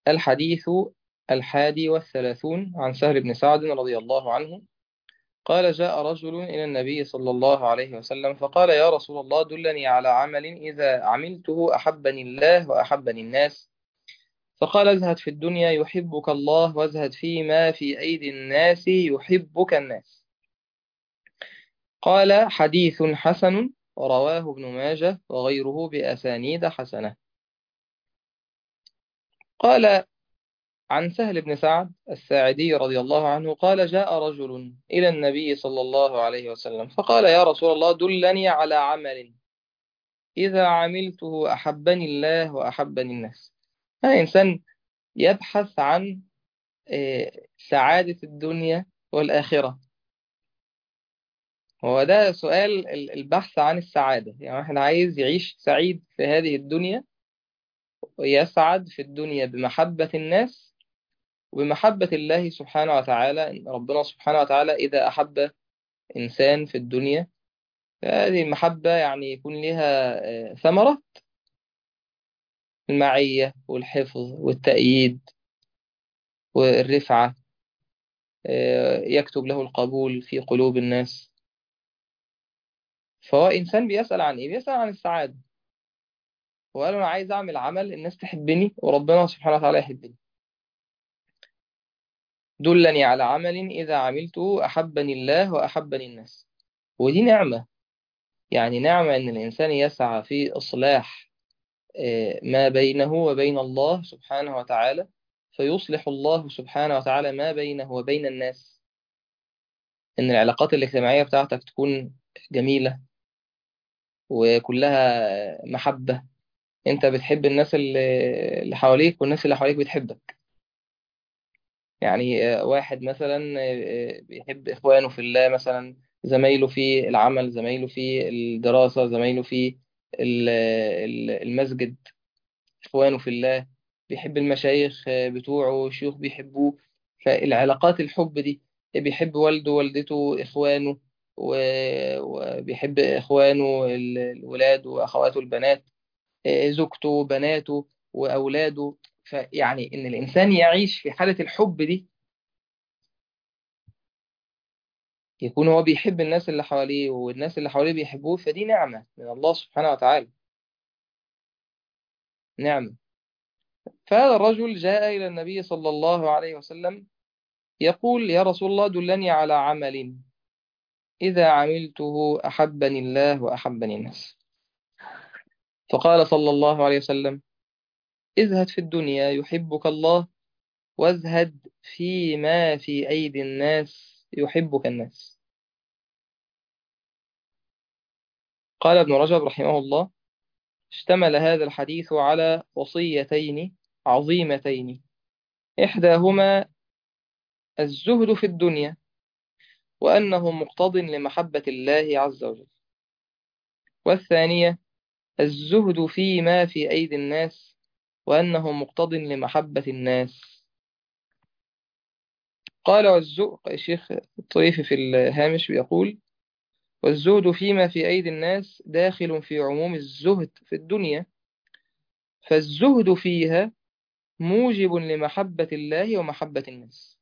الحديث الحادي والثلاثون عن سهل بن سعد رضي الله عنه قال جاء رجل إلى النبي صلى الله عليه وسلم فقال يا رسول الله دلني على عمل إذا عملته أحبني الله وأحبني الناس فقال ازهد في الدنيا يحبك الله وازهد فيما في أيدي الناس يحبك الناس قال حديث حسن رواه ابن ماجه وغيره بأسانيد حسنة قال عن سهل بن سعد الساعدي رضي الله عنه قال جاء رجل إلى النبي صلى الله عليه وسلم فقال يا رسول الله دلني على عمل إذا عملته أحبني الله وأحبني الناس هذا إنسان يبحث عن سعادة الدنيا والآخرة هو ده سؤال البحث عن السعادة يعني واحد عايز يعيش سعيد في هذه الدنيا ويسعد في الدنيا بمحبة الناس وبمحبة الله سبحانه وتعالى ربنا سبحانه وتعالى إذا أحب إنسان في الدنيا هذه المحبة يعني يكون لها ثمرات المعية والحفظ والتأييد والرفعة يكتب له القبول في قلوب الناس فهو إنسان بيسأل عن إيه؟ بيسأل عن السعادة وقال أنا عايز أعمل عمل الناس تحبني وربنا سبحانه وتعالى يحبني دلني على عمل إذا عملته أحبني الله وأحبني الناس ودي نعمة يعني نعمة إن الإنسان يسعى في إصلاح ما بينه وبين الله سبحانه وتعالى فيصلح الله سبحانه وتعالى ما بينه وبين الناس إن العلاقات الاجتماعية بتاعتك تكون جميلة وكلها محبة أنت بتحب الناس اللي حواليك والناس اللي حواليك بتحبك يعني واحد مثلا بيحب إخوانه في الله مثلا زمايله في العمل زمايله في الدراسة زمايله في المسجد إخوانه في الله بيحب المشايخ بتوعه شيوخ بيحبوه فالعلاقات الحب دي بيحب والده والدته إخوانه وبيحب إخوانه الولاد وأخواته البنات زوجته بناته وأولاده فيعني إن الإنسان يعيش في حالة الحب دي يكون هو بيحب الناس اللي حواليه والناس اللي حواليه بيحبوه فدي نعمة من الله سبحانه وتعالى نعمة فهذا الرجل جاء إلى النبي صلى الله عليه وسلم يقول يا رسول الله دلني على عمل إذا عملته أحبني الله وأحبني الناس فقال صلى الله عليه وسلم ازهد في الدنيا يحبك الله وازهد فيما في أيدي الناس يحبك الناس قال ابن رجب رحمه الله اشتمل هذا الحديث على وصيتين عظيمتين إحداهما الزهد في الدنيا وأنه مقتض لمحبة الله عز وجل والثانية الزهد فيما في أيدي الناس وأنه مقتض لمحبة الناس قال والزهد الشيخ الطريفي في الهامش بيقول والزهد فيما في أيدي الناس داخل في عموم الزهد في الدنيا فالزهد فيها موجب لمحبة الله ومحبة الناس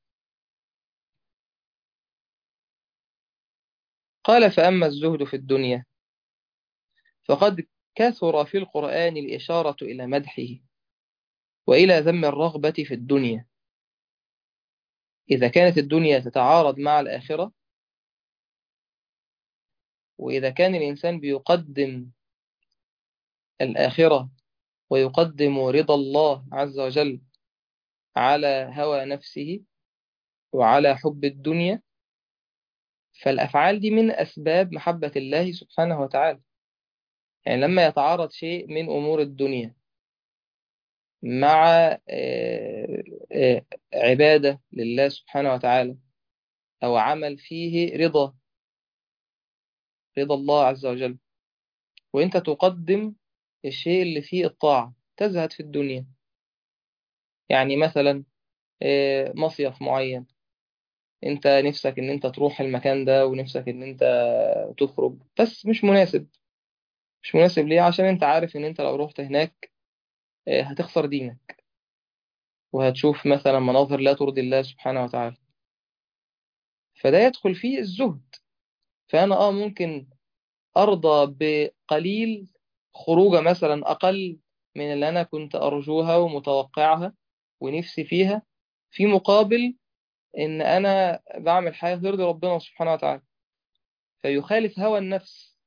قال فأما الزهد في الدنيا فقد كثر في القرآن الإشارة إلى مدحه وإلى ذم الرغبة في الدنيا إذا كانت الدنيا تتعارض مع الآخرة وإذا كان الإنسان بيقدم الآخرة ويقدم رضا الله عز وجل على هوى نفسه وعلى حب الدنيا فالأفعال دي من أسباب محبة الله سبحانه وتعالى يعني لما يتعارض شيء من أمور الدنيا مع عبادة لله سبحانه وتعالى أو عمل فيه رضا رضا الله عز وجل وانت تقدم الشيء اللي فيه الطاعة تزهد في الدنيا يعني مثلا مصيف معين انت نفسك ان انت تروح المكان ده ونفسك ان انت تخرج بس مش مناسب مش مناسب ليه عشان انت عارف ان انت لو رحت هناك هتخسر دينك وهتشوف مثلا مناظر لا ترضي الله سبحانه وتعالى فده يدخل فيه الزهد فأنا آه ممكن أرضى بقليل خروجة مثلا أقل من اللي أنا كنت أرجوها ومتوقعها ونفسي فيها في مقابل إن أنا بعمل حاجة ترضي ربنا سبحانه وتعالى فيخالف هوى النفس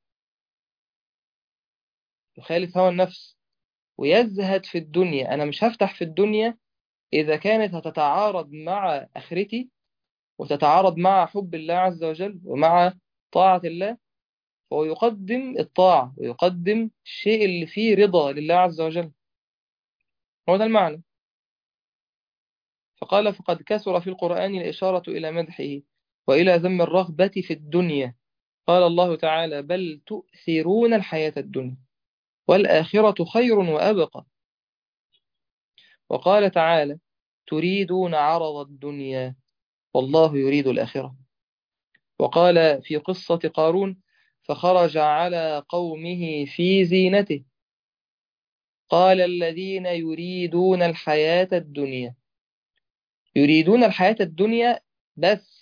يخالف هوى النفس ويزهد في الدنيا أنا مش هفتح في الدنيا إذا كانت هتتعارض مع آخرتي وتتعارض مع حب الله عز وجل ومع طاعة الله فهو يقدم الطاعة ويقدم الشيء اللي فيه رضا لله عز وجل هو ده المعنى فقال فقد كثر في القرآن الإشارة إلى مدحه وإلى ذم الرغبة في الدنيا قال الله تعالى بل تؤثرون الحياة الدنيا والآخرة خير وأبقى وقال تعالى تريدون عرض الدنيا والله يريد الآخرة وقال في قصة قارون فخرج على قومه في زينته قال الذين يريدون الحياة الدنيا يريدون الحياة الدنيا بس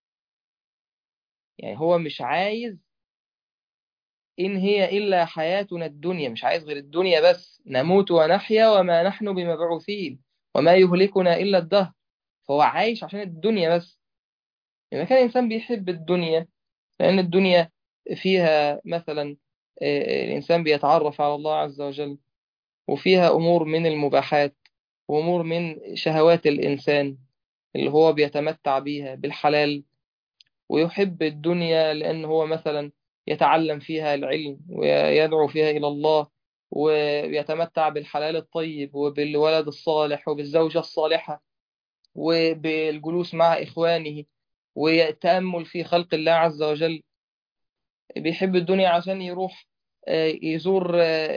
يعني هو مش عايز إن هي إلا حياتنا الدنيا مش عايز غير الدنيا بس نموت ونحيا وما نحن بمبعوثين وما يهلكنا إلا الدهر فهو عايش عشان الدنيا بس إذا كان الإنسان بيحب الدنيا لأن الدنيا فيها مثلا الإنسان بيتعرف على الله عز وجل وفيها أمور من المباحات وأمور من شهوات الإنسان اللي هو بيتمتع بيها بالحلال ويحب الدنيا لأن هو مثلا يتعلم فيها العلم ويدعو فيها إلى الله ويتمتع بالحلال الطيب وبالولد الصالح وبالزوجة الصالحة وبالجلوس مع إخوانه ويتأمل في خلق الله عز وجل بيحب الدنيا عشان يروح يزور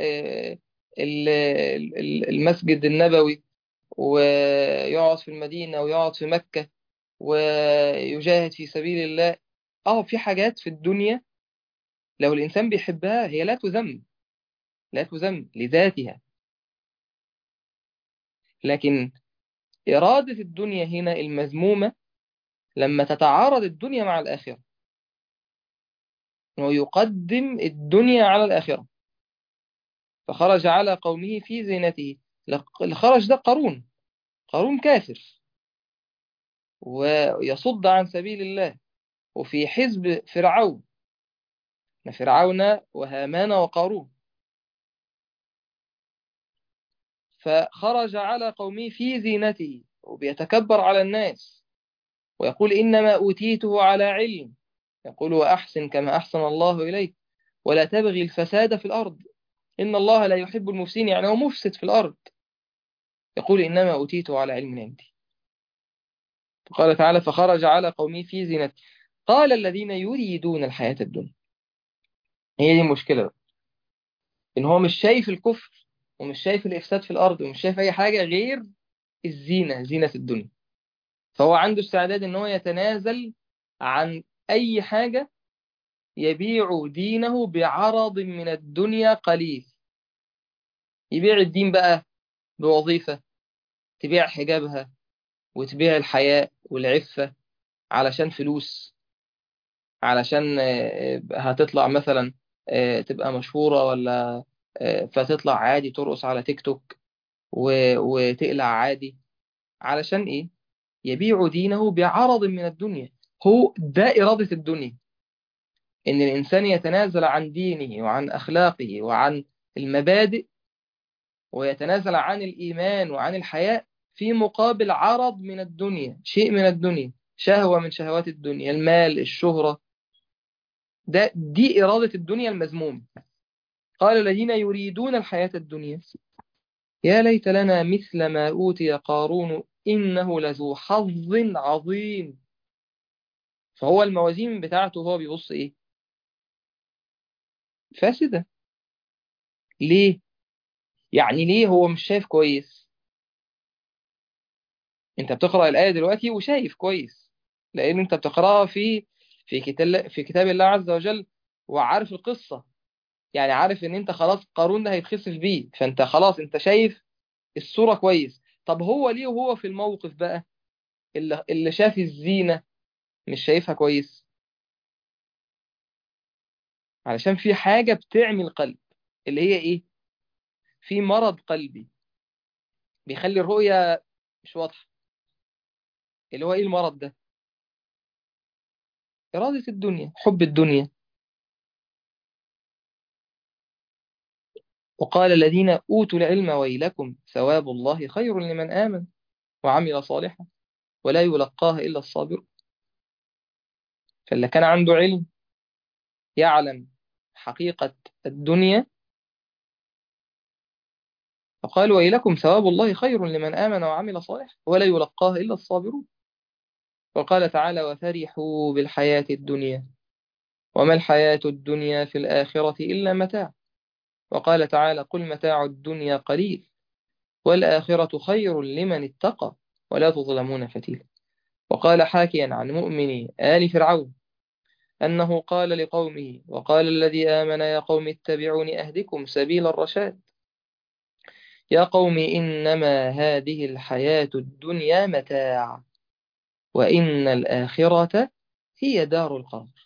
المسجد النبوي ويقعد في المدينة ويقعد في مكة ويجاهد في سبيل الله اه في حاجات في الدنيا لو الإنسان بيحبها هي لا تذم لا تذم لذاتها لكن إرادة الدنيا هنا المذمومة لما تتعارض الدنيا مع الآخرة ويقدم الدنيا على الآخرة فخرج على قومه في زينته اللي خرج ده قارون قارون كافر ويصد عن سبيل الله وفي حزب فرعون فرعون وهامان وقارون فخرج على قومه في زينته وبيتكبر على الناس ويقول إنما أوتيته على علم يقول وأحسن كما أحسن الله إليك ولا تبغي الفساد في الأرض إن الله لا يحب المفسدين يعني هو مفسد في الأرض يقول إنما أوتيته على علم عندي قال تعالى فخرج على قومه في زينته قال الذين يريدون الحياة الدنيا هي دي المشكلة بقى. إن هو مش شايف الكفر ومش شايف الإفساد في الأرض ومش شايف أي حاجة غير الزينة زينة الدنيا فهو عنده استعداد إن هو يتنازل عن أي حاجة يبيع دينه بعرض من الدنيا قليل يبيع الدين بقى بوظيفة تبيع حجابها وتبيع الحياء والعفة علشان فلوس علشان هتطلع مثلا تبقى مشهورة ولا فتطلع عادي ترقص على تيك توك وتقلع عادي علشان ايه يبيع دينه بعرض من الدنيا هو ده إرادة الدنيا إن الإنسان يتنازل عن دينه وعن أخلاقه وعن المبادئ ويتنازل عن الإيمان وعن الحياء في مقابل عرض من الدنيا شيء من الدنيا شهوة من شهوات الدنيا المال الشهرة ده دي إرادة الدنيا المذموم قال الذين يريدون الحياة الدنيا يا ليت لنا مثل ما أوتي قارون إنه لذو حظ عظيم فهو الموازين بتاعته هو بيبص إيه فاسدة ليه يعني ليه هو مش شايف كويس انت بتقرأ الآية دلوقتي وشايف كويس لأن انت بتقرأها في في كتاب في كتاب الله عز وجل وعارف القصة يعني عارف ان انت خلاص قارون ده هيتخسف بيه فانت خلاص انت شايف الصورة كويس طب هو ليه وهو في الموقف بقى اللي, اللي شاف الزينة مش شايفها كويس علشان في حاجة بتعمي القلب اللي هي ايه في مرض قلبي بيخلي الرؤية مش واضحة اللي هو ايه المرض ده إرادة الدنيا حب الدنيا وقال الذين أوتوا العلم ويلكم ثواب الله خير لمن آمن وعمل صالحا ولا يلقاها إلا الصابر فاللي كان عنده علم يعلم حقيقة الدنيا فقال ويلكم ثواب الله خير لمن آمن وعمل صالحا ولا يلقاها إلا الصابرون وقال تعالى وفرحوا بالحياة الدنيا وما الحياة الدنيا في الآخرة إلا متاع وقال تعالى قل متاع الدنيا قليل والآخرة خير لمن اتقى ولا تظلمون فتيلا وقال حاكيا عن مؤمن آل فرعون أنه قال لقومه وقال الذي آمن يا قوم اتبعون أهدكم سبيل الرشاد يا قوم إنما هذه الحياة الدنيا متاع وإن الآخرة هي دار القرار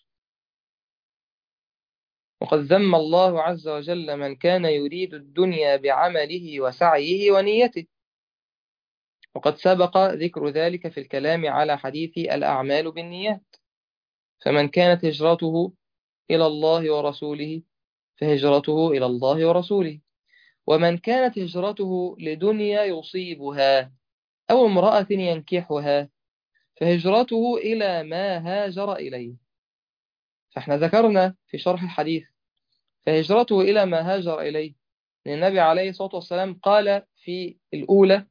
وقد ذم الله عز وجل من كان يريد الدنيا بعمله وسعيه ونيته وقد سبق ذكر ذلك في الكلام على حديث الأعمال بالنيات فمن كانت هجرته إلى الله ورسوله فهجرته إلى الله ورسوله ومن كانت هجرته لدنيا يصيبها أو امرأة ينكحها فهجرته إلى ما هاجر إليه فاحنا ذكرنا في شرح الحديث فهجرته إلى ما هاجر إليه النبي عليه الصلاة والسلام قال في الأولى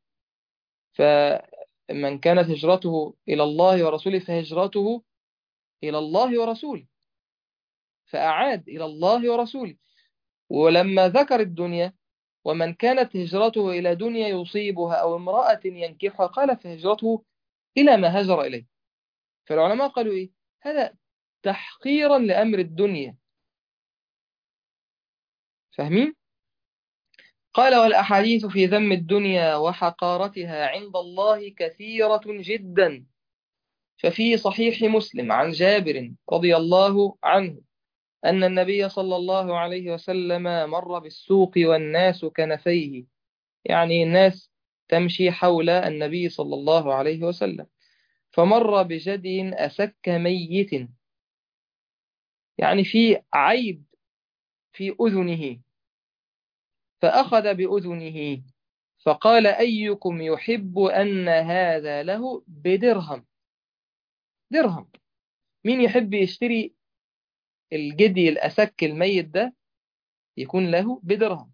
فمن كانت هجرته إلى الله ورسوله فهجرته إلى الله ورسوله فأعاد إلى الله ورسوله ولما ذكر الدنيا ومن كانت هجرته إلى دنيا يصيبها أو امرأة ينكحها قال فهجرته إلى ما هاجر إليه فالعلماء قالوا إيه هذا تحقيرا لأمر الدنيا فاهمين؟ قال والأحاديث في ذم الدنيا وحقارتها عند الله كثيرة جدا ففي صحيح مسلم عن جابر رضي الله عنه أن النبي صلى الله عليه وسلم مر بالسوق والناس كنفيه يعني الناس تمشي حول النبي صلى الله عليه وسلم فمر بجدي أسك ميت يعني في عيب في أذنه فأخذ بأذنه فقال أيكم يحب أن هذا له بدرهم درهم مين يحب يشتري الجدي الأسك الميت ده يكون له بدرهم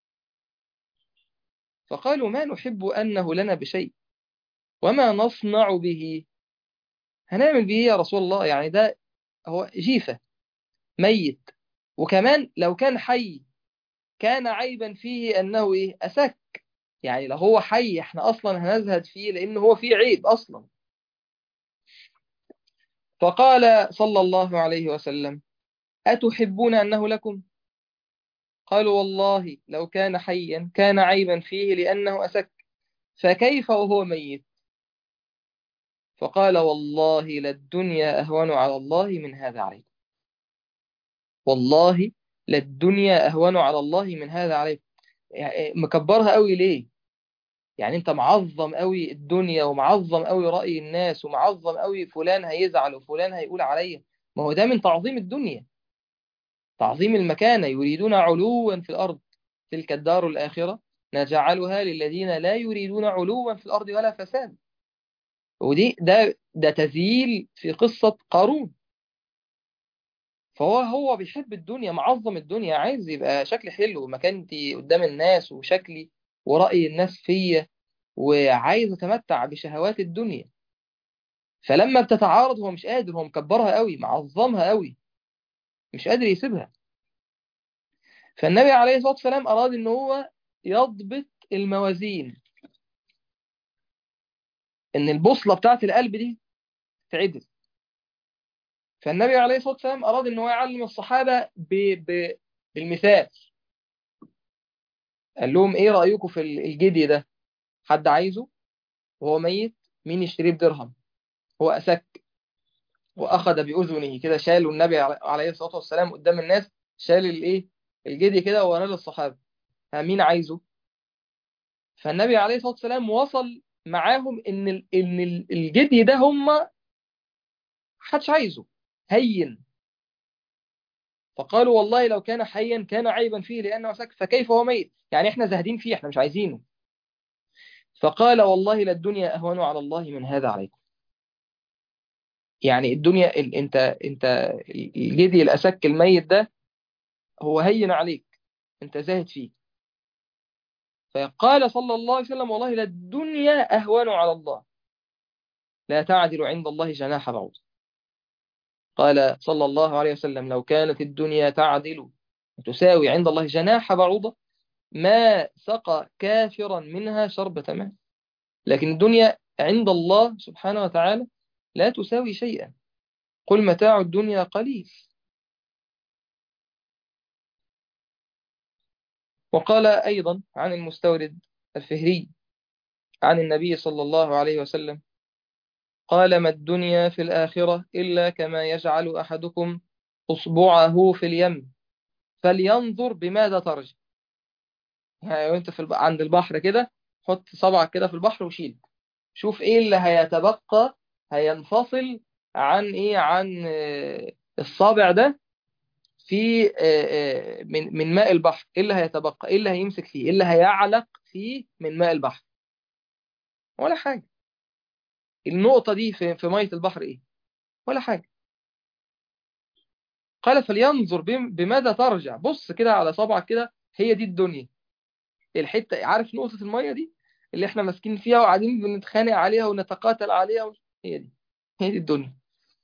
فقالوا ما نحب أنه لنا بشيء وما نصنع به هنعمل به يا رسول الله يعني ده هو جيفة ميت وكمان لو كان حي كان عيبا فيه أنه إيه أسك يعني لو هو حي احنا أصلا هنزهد فيه لأنه هو فيه عيب أصلا فقال صلى الله عليه وسلم أتحبون أنه لكم قالوا والله لو كان حيا كان عيبا فيه لأنه أسك فكيف وهو ميت فقال والله للدنيا أهون على الله من هذا عليكم والله للدنيا أهون على الله من هذا عليكم يعني مكبرها قوي ليه يعني انت معظم قوي الدنيا ومعظم قوي رأي الناس ومعظم قوي فلان هيزعل وفلان هيقول عليا ما هو ده من تعظيم الدنيا تعظيم المكانة يريدون علوا في الأرض تلك الدار الآخرة نجعلها للذين لا يريدون علوا في الأرض ولا فساد ودي ده ده تذييل في قصة قارون فهو هو بيحب الدنيا معظم الدنيا عايز يبقى شكلي حلو مكانتي قدام الناس وشكلي ورأي الناس فيا وعايز يتمتع بشهوات الدنيا فلما بتتعارض هو مش قادر هو مكبرها قوي معظمها قوي مش قادر يسيبها فالنبي عليه الصلاة والسلام أراد إن هو يضبط الموازين إن البوصلة بتاعت القلب دي تعدل فالنبي عليه الصلاة والسلام أراد إن هو يعلم الصحابة ب... ب... بالمثال قال لهم إيه رأيكم في الجدي ده حد عايزه وهو ميت مين يشتريه بدرهم هو أسك وأخذ بأذنه كده شاله النبي عليه الصلاة والسلام قدام الناس شال الإيه الجدي كده ووراه للصحابة مين عايزه فالنبي عليه الصلاة والسلام وصل معاهم إن ال... إن الجدي ده هم محدش عايزه هين فقالوا والله لو كان حيا كان عيبا فيه لأنه سك فكيف هو ميت يعني احنا زاهدين فيه احنا مش عايزينه فقال والله للدنيا أهون على الله من هذا عليكم يعني الدنيا ال... انت انت الجدي الأسك الميت ده هو هين عليك انت زاهد فيه فقال صلى الله عليه وسلم والله للدنيا أهون على الله لا تعدل عند الله جناح بعوض قال صلى الله عليه وسلم لو كانت الدنيا تعدل وتساوي عند الله جناح بعوضة ما سقى كافرا منها شربة ماء لكن الدنيا عند الله سبحانه وتعالى لا تساوي شيئا قل متاع الدنيا قليل وقال أيضا عن المستورد الفهري عن النبي صلى الله عليه وسلم قال ما الدنيا في الآخرة إلا كما يجعل أحدكم أصبعه في اليم فلينظر بماذا ترجع يعني وانت في الب... عند البحر كده حط صبعك كده في البحر وشيل شوف ايه اللي هيتبقى هينفصل عن ايه عن الصابع ده في من من ماء البحر ايه اللي هيتبقى ايه اللي هيمسك فيه ايه اللي هيعلق فيه من ماء البحر ولا حاجه النقطه دي في في ميه البحر ايه ولا حاجه قال فلينظر بماذا ترجع بص كده على صبعك كده هي دي الدنيا الحته عارف نقطه الميه دي اللي احنا ماسكين فيها وقاعدين بنتخانق عليها ونتقاتل عليها هي دي هي دي الدنيا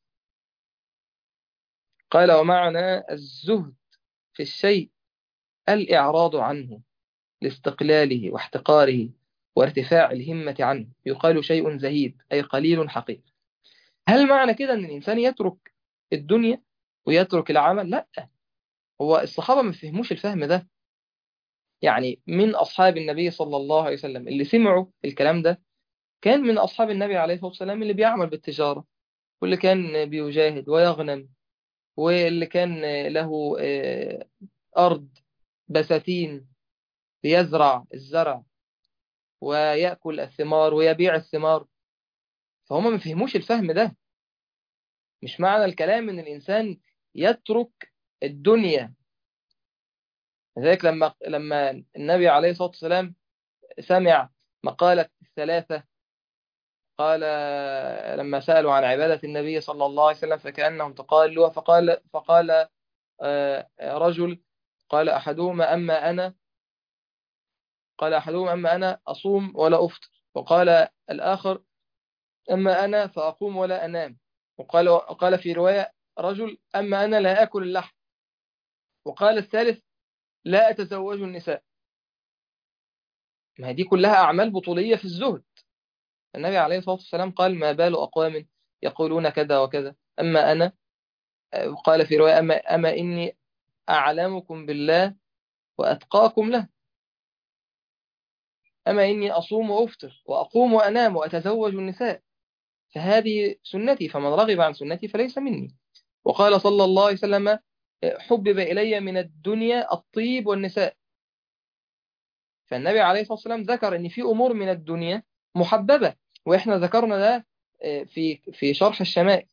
قال ومعنى الزهد في الشيء الإعراض عنه لاستقلاله واحتقاره وارتفاع الهمة عنه يقال شيء زهيد أي قليل حقير هل معنى كده أن الإنسان يترك الدنيا ويترك العمل؟ لا هو الصحابة ما فهموش الفهم ده يعني من أصحاب النبي صلى الله عليه وسلم اللي سمعوا الكلام ده كان من أصحاب النبي عليه الصلاة والسلام اللي بيعمل بالتجارة واللي كان بيجاهد ويغنم واللي كان له أرض بساتين بيزرع الزرع ويأكل الثمار ويبيع الثمار فهم ما فهموش الفهم ده مش معنى الكلام ان الإنسان يترك الدنيا لذلك لما لما النبي عليه الصلاة والسلام سمع مقالة الثلاثة قال لما سألوا عن عبادة النبي صلى الله عليه وسلم فكأنهم تقالوا فقال فقال رجل قال أحدهما أما أنا قال أحدهما أما أنا أصوم ولا أفطر وقال الآخر أما أنا فأقوم ولا أنام وقال وقال في رواية رجل أما أنا لا أكل اللحم وقال الثالث لا أتزوج النساء ما دي كلها أعمال بطولية في الزهد النبي عليه الصلاة والسلام قال ما بال أقوام يقولون كذا وكذا أما أنا قال في رواية أما, أما إني أعلمكم بالله وأتقاكم له أما إني أصوم وأفطر وأقوم وأنام وأتزوج النساء فهذه سنتي فمن رغب عن سنتي فليس مني وقال صلى الله عليه وسلم حبب إلي من الدنيا الطيب والنساء فالنبي عليه الصلاة والسلام ذكر أن في أمور من الدنيا محببة وإحنا ذكرنا ده في في شرح الشمائل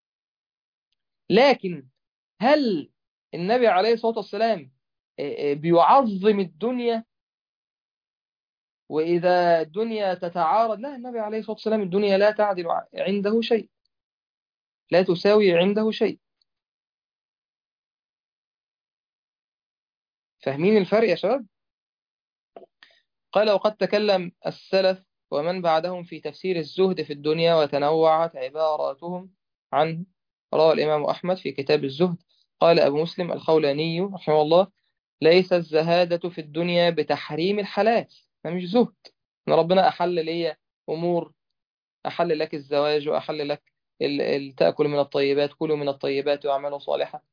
لكن هل النبي عليه الصلاة والسلام بيعظم الدنيا وإذا الدنيا تتعارض لا النبي عليه الصلاة والسلام الدنيا لا تعدل عنده شيء لا تساوي عنده شيء فاهمين الفرق يا شباب قال وقد تكلم السلف ومن بعدهم في تفسير الزهد في الدنيا وتنوعت عباراتهم عنه روى الإمام أحمد في كتاب الزهد قال أبو مسلم الخولاني رحمه الله ليس الزهادة في الدنيا بتحريم الحلال ما مش زهد ان ربنا أحل لي أمور أحل لك الزواج وأحل لك تأكل من الطيبات كلوا من الطيبات واعملوا صالحا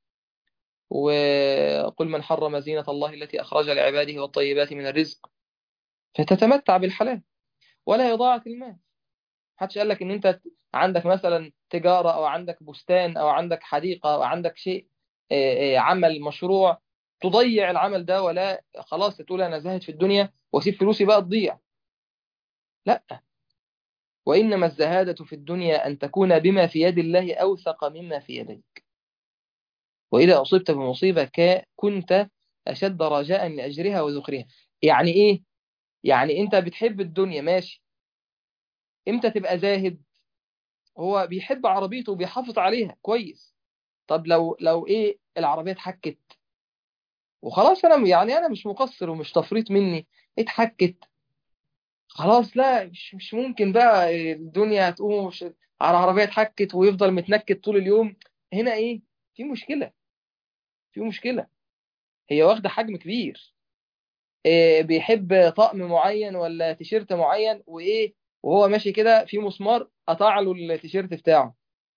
وقل من حرم زينة الله التي أخرج لعباده والطيبات من الرزق فتتمتع بالحلال ولا إضاعة المال محدش قال لك إن أنت عندك مثلا تجارة أو عندك بستان أو عندك حديقة أو عندك شيء عمل مشروع تضيع العمل ده ولا خلاص تقول أنا زاهد في الدنيا واسيب فلوسي بقى تضيع لا وإنما الزهادة في الدنيا أن تكون بما في يد الله أوثق مما في يديك وإذا أصبت بمصيبة كنت أشد رجاء لأجرها وذخرها يعني إيه؟ يعني أنت بتحب الدنيا ماشي إمتى تبقى زاهد؟ هو بيحب عربيته وبيحافظ عليها كويس طب لو لو إيه العربية اتحكت وخلاص أنا يعني أنا مش مقصر ومش تفريط مني اتحكت خلاص لا مش مش ممكن بقى الدنيا هتقوم مش على عربية اتحكت ويفضل متنكد طول اليوم هنا ايه في مشكلة في مشكلة هي واخدة حجم كبير إيه بيحب طقم معين ولا تيشيرت معين وايه وهو ماشي كده في مسمار قطع له التيشيرت بتاعه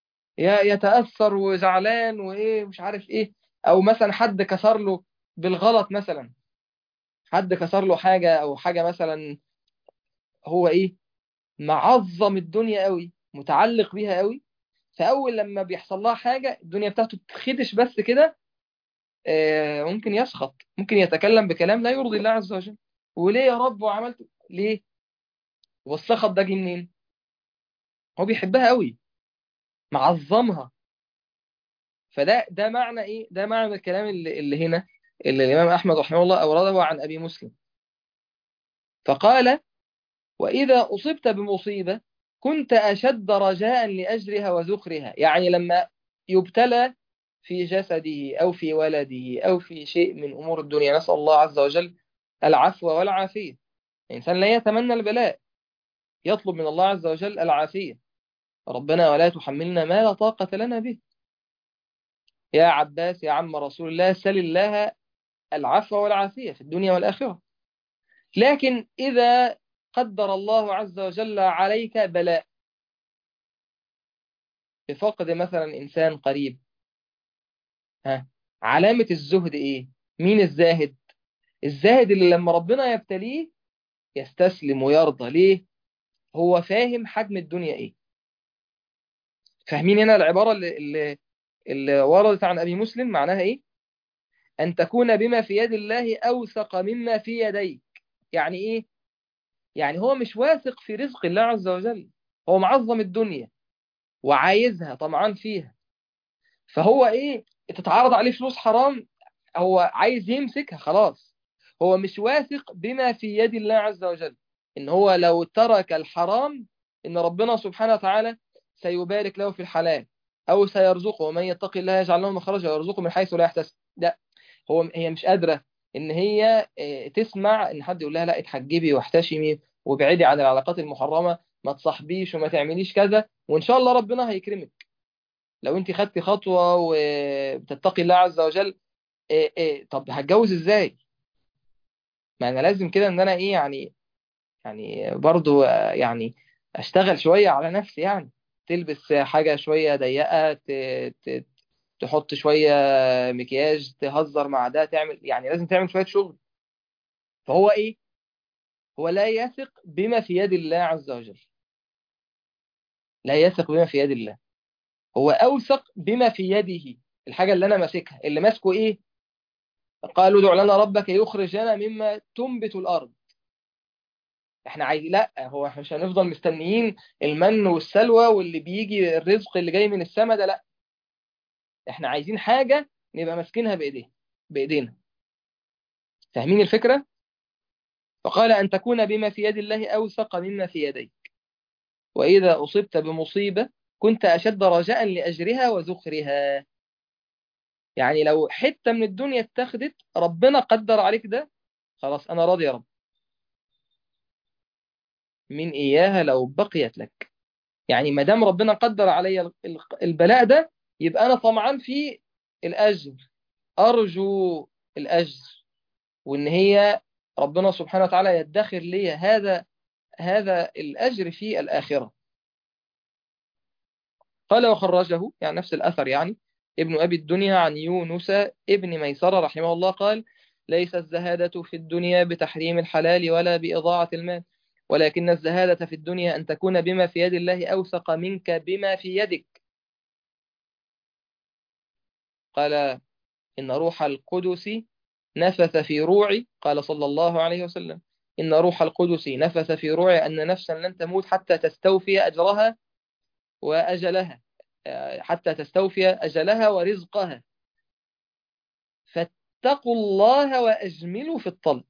يتأثر وزعلان وايه مش عارف ايه او مثلا حد كسر له بالغلط مثلا حد كسر له حاجة او حاجة مثلا هو ايه معظم الدنيا قوي متعلق بيها قوي فاول لما بيحصل لها حاجه الدنيا بتاعته بتخدش بس كده آه ممكن يسخط ممكن يتكلم بكلام لا يرضي الله عز وجل وليه يا رب وعملت ليه والسخط ده جه منين هو بيحبها قوي معظمها فده ده معنى ايه ده معنى الكلام اللي, اللي هنا اللي الامام احمد رحمه الله اورده عن ابي مسلم فقال وإذا أصبت بمصيبة كنت أشد رجاء لأجرها وذخرها يعني لما يبتلى في جسده أو في ولده أو في شيء من أمور الدنيا نسأل الله عز وجل العفو والعافية الإنسان لا يتمنى البلاء يطلب من الله عز وجل العافية ربنا ولا تحملنا ما لا طاقة لنا به يا عباس يا عم رسول الله سل الله العفو والعافية في الدنيا والآخرة لكن إذا قدر الله عز وجل عليك بلاء بفقد مثلا إنسان قريب ها علامة الزهد إيه مين الزاهد الزاهد اللي لما ربنا يبتليه يستسلم ويرضى ليه هو فاهم حجم الدنيا إيه فاهمين هنا العبارة اللي, اللي, اللي وردت عن أبي مسلم معناها إيه أن تكون بما في يد الله أوثق مما في يديك يعني إيه يعني هو مش واثق في رزق الله عز وجل هو معظم الدنيا وعايزها طمعان فيها فهو ايه تتعرض عليه فلوس حرام هو عايز يمسكها خلاص هو مش واثق بما في يد الله عز وجل ان هو لو ترك الحرام ان ربنا سبحانه وتعالى سيبارك له في الحلال او سيرزقه ومن يتقي الله يجعل له مخرجا ويرزقه من حيث لا يحتسب لا هو هي مش قادره ان هي تسمع ان حد يقول لها لا اتحجبي واحتشمي وابعدي عن العلاقات المحرمه ما تصاحبيش وما تعمليش كذا وان شاء الله ربنا هيكرمك لو انت خدتي خطوه وبتتقي الله عز وجل إيه إيه طب هتجوز ازاي ما انا لازم كده ان انا ايه يعني يعني برضو يعني اشتغل شويه على نفسي يعني تلبس حاجه شويه ضيقه تحط شويه مكياج تهزر مع ده تعمل يعني لازم تعمل شويه شغل فهو ايه هو لا يثق بما في يد الله عز وجل لا يثق بما في يد الله هو اوثق بما في يده الحاجه اللي انا ماسكها اللي ماسكه ايه قالوا ادع لنا ربك يخرج لنا مما تنبت الارض احنا عايز لا هو احنا مش هنفضل مستنيين المن والسلوى واللي بيجي الرزق اللي جاي من السماء ده لا احنا عايزين حاجة نبقى ماسكينها بايدينا بايدينا فاهمين الفكرة فقال أن تكون بما في يد الله أوثق مما في يديك وإذا أصبت بمصيبة كنت أشد رجاء لأجرها وذخرها يعني لو حتة من الدنيا اتخذت ربنا قدر عليك ده خلاص أنا راضي يا رب من إياها لو بقيت لك يعني ما دام ربنا قدر علي البلاء ده يبقى أنا طمعان في الأجر أرجو الأجر وإن هي ربنا سبحانه وتعالى يدخر لي هذا هذا الأجر في الآخرة قال وخرجه يعني نفس الأثر يعني ابن أبي الدنيا عن يونس ابن ميسرة رحمه الله قال ليس الزهادة في الدنيا بتحريم الحلال ولا بإضاعة المال ولكن الزهادة في الدنيا أن تكون بما في يد الله أوثق منك بما في يدك قال إن روح القدس نفث في روعي قال صلى الله عليه وسلم إن روح القدس نفث في روعي أن نفسا لن تموت حتى تستوفي أجرها وأجلها حتى تستوفي أجلها ورزقها فاتقوا الله وأجملوا في الطلب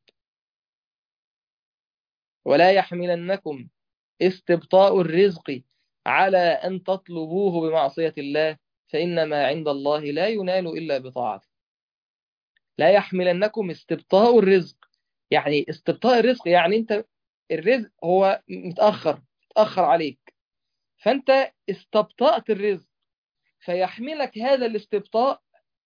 ولا يحملنكم استبطاء الرزق على أن تطلبوه بمعصية الله فإن ما عند الله لا ينال إلا بطاعته لا يحملنكم استبطاء الرزق يعني استبطاء الرزق يعني أنت الرزق هو متأخر متأخر عليك فأنت استبطأت الرزق فيحملك هذا الاستبطاء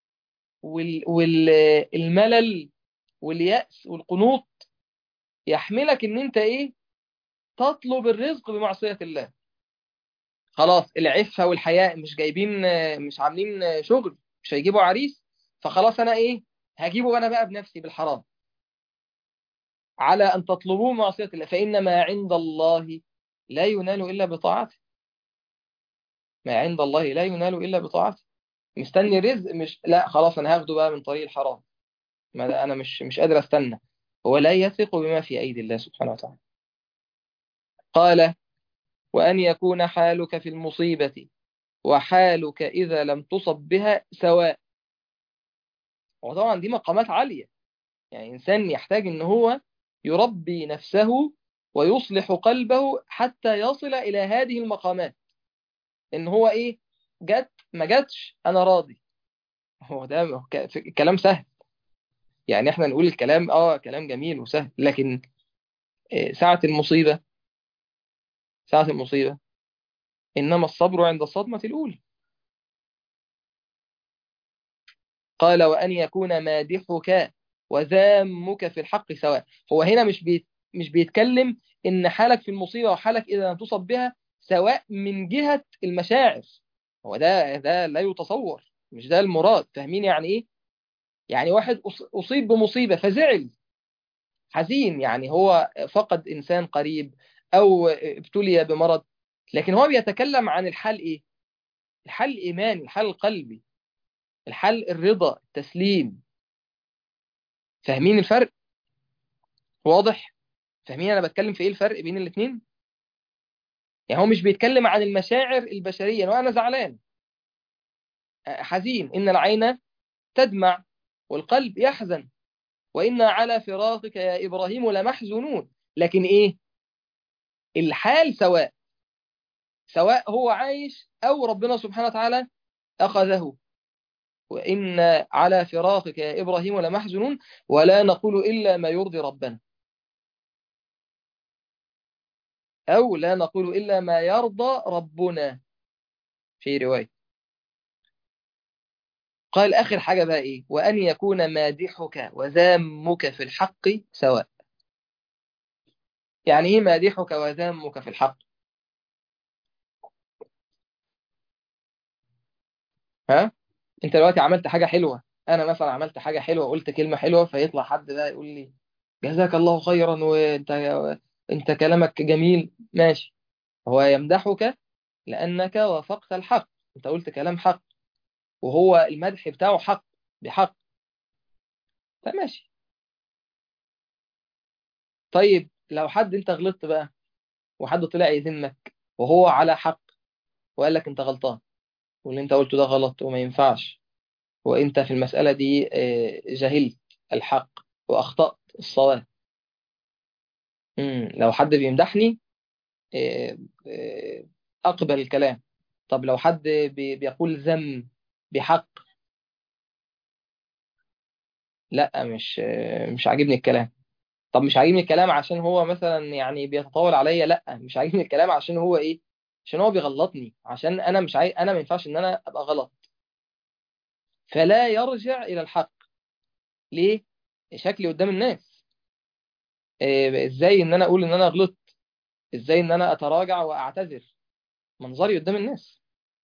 والملل واليأس والقنوط يحملك ان انت ايه تطلب الرزق بمعصية الله خلاص العفة والحياء مش جايبين مش عاملين شغل مش هيجيبوا عريس فخلاص انا ايه هجيبه انا بقى بنفسي بالحرام على ان تطلبوه معصية الله فإن ما عند الله لا ينال إلا بطاعته ما عند الله لا ينال إلا بطاعته مستني رزق مش لا خلاص انا هاخده بقى من طريق الحرام ما انا مش مش قادر استنى هو لا يثق بما في أيدي الله سبحانه وتعالى قال وأن يكون حالك في المصيبة وحالك إذا لم تصب بها سواء وطبعا دي مقامات عالية يعني إنسان يحتاج إن هو يربي نفسه ويصلح قلبه حتى يصل إلى هذه المقامات إن هو إيه جت ما جتش أنا راضي هو ده كلام سهل يعني احنا نقول الكلام اه كلام جميل وسهل لكن ساعة المصيبة ساعة المصيبة إنما الصبر عند الصدمة الأولى قال وأن يكون مادحك وذامك في الحق سواء هو هنا مش بيت مش بيتكلم إن حالك في المصيبة وحالك إذا لم تصب بها سواء من جهة المشاعر هو ده ده لا يتصور مش ده المراد فاهمين يعني إيه يعني واحد أصيب بمصيبة فزعل حزين يعني هو فقد إنسان قريب أو ابتلي بمرض لكن هو بيتكلم عن الحال إيه الحال الإيماني الحال القلبي الحال الرضا التسليم فاهمين الفرق واضح فاهمين أنا بتكلم في إيه الفرق بين الاثنين يعني هو مش بيتكلم عن المشاعر البشرية وأنا زعلان حزين إن العين تدمع والقلب يحزن وإنا على فراقك يا إبراهيم لمحزونون لكن إيه الحال سواء سواء هو عايش أو ربنا سبحانه وتعالى أخذه وإن على فراقك يا إبراهيم لمحزونون ولا نقول إلا ما يرضي ربنا أو لا نقول إلا ما يرضى ربنا في رواية قال آخر حاجة بقى إيه وأن يكون مادحك وذامك في الحق سواء يعني إيه مادحك وذامك في الحق ها أنت دلوقتي عملت حاجة حلوة أنا مثلا عملت حاجة حلوة قلت كلمة حلوة فيطلع حد بقى يقول لي جزاك الله خيرا وأنت أنت كلامك جميل ماشي هو يمدحك لأنك وافقت الحق أنت قلت كلام حق وهو المدح بتاعه حق بحق فماشي طيب لو حد انت غلطت بقى وحد طلع يذمك وهو على حق وقال لك انت غلطان واللي انت قلته ده غلط وما ينفعش وانت في المسألة دي جهلت الحق واخطأت الصواب لو حد بيمدحني اقبل الكلام طب لو حد بيقول ذم بحق لا مش مش عاجبني الكلام طب مش عاجبني الكلام عشان هو مثلا يعني بيتطاول عليا لا مش عاجبني الكلام عشان هو ايه عشان هو بيغلطني عشان انا مش عاي... انا ما ينفعش ان انا ابقى غلط فلا يرجع الى الحق ليه شكلي قدام الناس إيه ازاي ان انا اقول ان انا غلطت ازاي ان انا اتراجع واعتذر منظري قدام الناس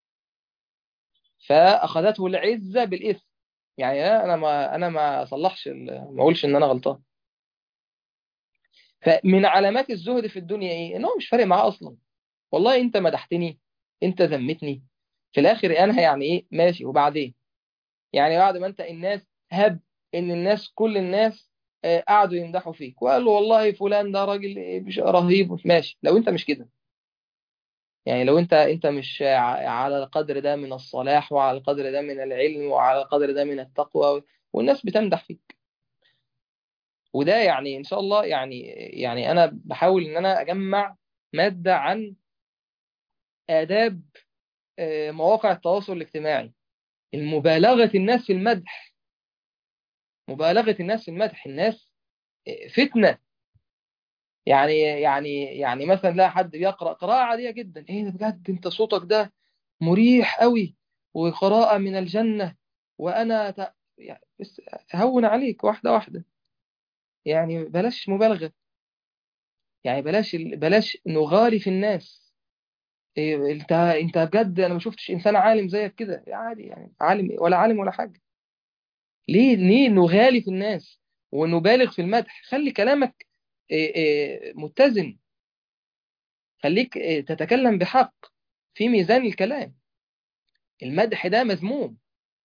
فاخذته العزه بالاثم يعني انا ما انا ما اصلحش ما اقولش ان انا غلطان فمن علامات الزهد في الدنيا ايه ان هو مش فارق معاه اصلا والله انت مدحتني انت ذمتني في الاخر انا يعني ايه ماشي وبعدين يعني بعد ما انت الناس هب ان الناس كل الناس آه، قعدوا يمدحوا فيك وقال له والله فلان ده راجل إيه مش رهيب ماشي لو انت مش كده يعني لو انت انت مش ع- على القدر ده من الصلاح وعلى القدر ده من العلم وعلى القدر ده من التقوى والناس بتمدح فيك وده يعني ان شاء الله يعني يعني انا بحاول ان انا اجمع مادة عن آداب آه، مواقع التواصل الاجتماعي المبالغة الناس في المدح مبالغة الناس في المدح الناس آه، فتنة يعني يعني يعني مثلا لا حد بيقرأ قراءة عادية جدا ايه ده بجد انت صوتك ده مريح قوي وقراءة من الجنة وانا ت... يعني بس هون عليك واحدة واحدة يعني بلاش مبالغة يعني بلاش ال- بلاش نغالي في الناس إيه انت انت بجد انا ما شفتش انسان عالم زيك كده يا عادي يعني عالم إيه؟ ولا عالم ولا حاجة ليه ليه نغالي في الناس ونبالغ في المدح خلي كلامك إيه، إيه، متزن خليك إيه، تتكلم بحق في ميزان الكلام المدح ده مذموم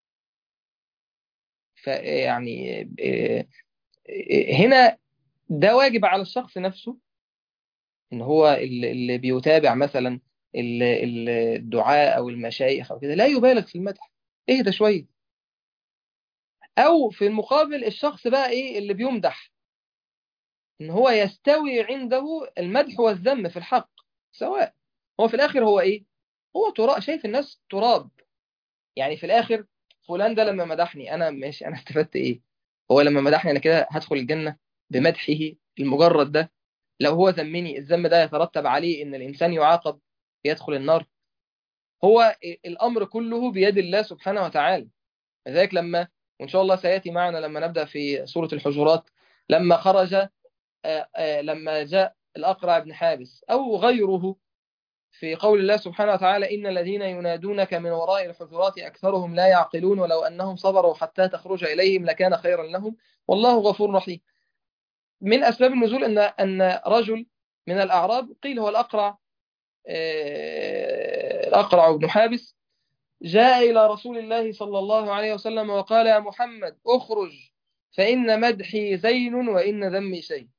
فيعني هنا ده واجب على الشخص نفسه ان هو اللي اللي بيتابع مثلا ال- ال- الدعاء او المشايخ او كده لا يبالغ في المدح اهدى شويه او في المقابل الشخص بقى ايه اللي بيمدح ان هو يستوي عنده المدح والذم في الحق سواء هو في الاخر هو ايه هو تراب شايف الناس تراب يعني في الاخر فلان ده لما مدحني انا ماشي انا استفدت ايه هو لما مدحني انا كده هدخل الجنه بمدحه المجرد ده لو هو ذمني الذم ده يترتب عليه ان الانسان يعاقب يدخل النار هو الامر كله بيد الله سبحانه وتعالى لذلك لما وان شاء الله سياتي معنا لما نبدا في سوره الحجرات لما خرج آه، آه، لما جاء الاقرع بن حابس او غيره في قول الله سبحانه وتعالى إن الذين ينادونك من وراء الحجرات أكثرهم لا يعقلون ولو أنهم صبروا حتى تخرج إليهم لكان خيرا لهم والله غفور رحيم من أسباب النزول أن أن رجل من الأعراب قيل هو الأقرع آه، الأقرع بن حابس جاء إلى رسول الله صلى الله عليه وسلم وقال يا محمد أخرج فإن مدحي زين وإن ذمي شيء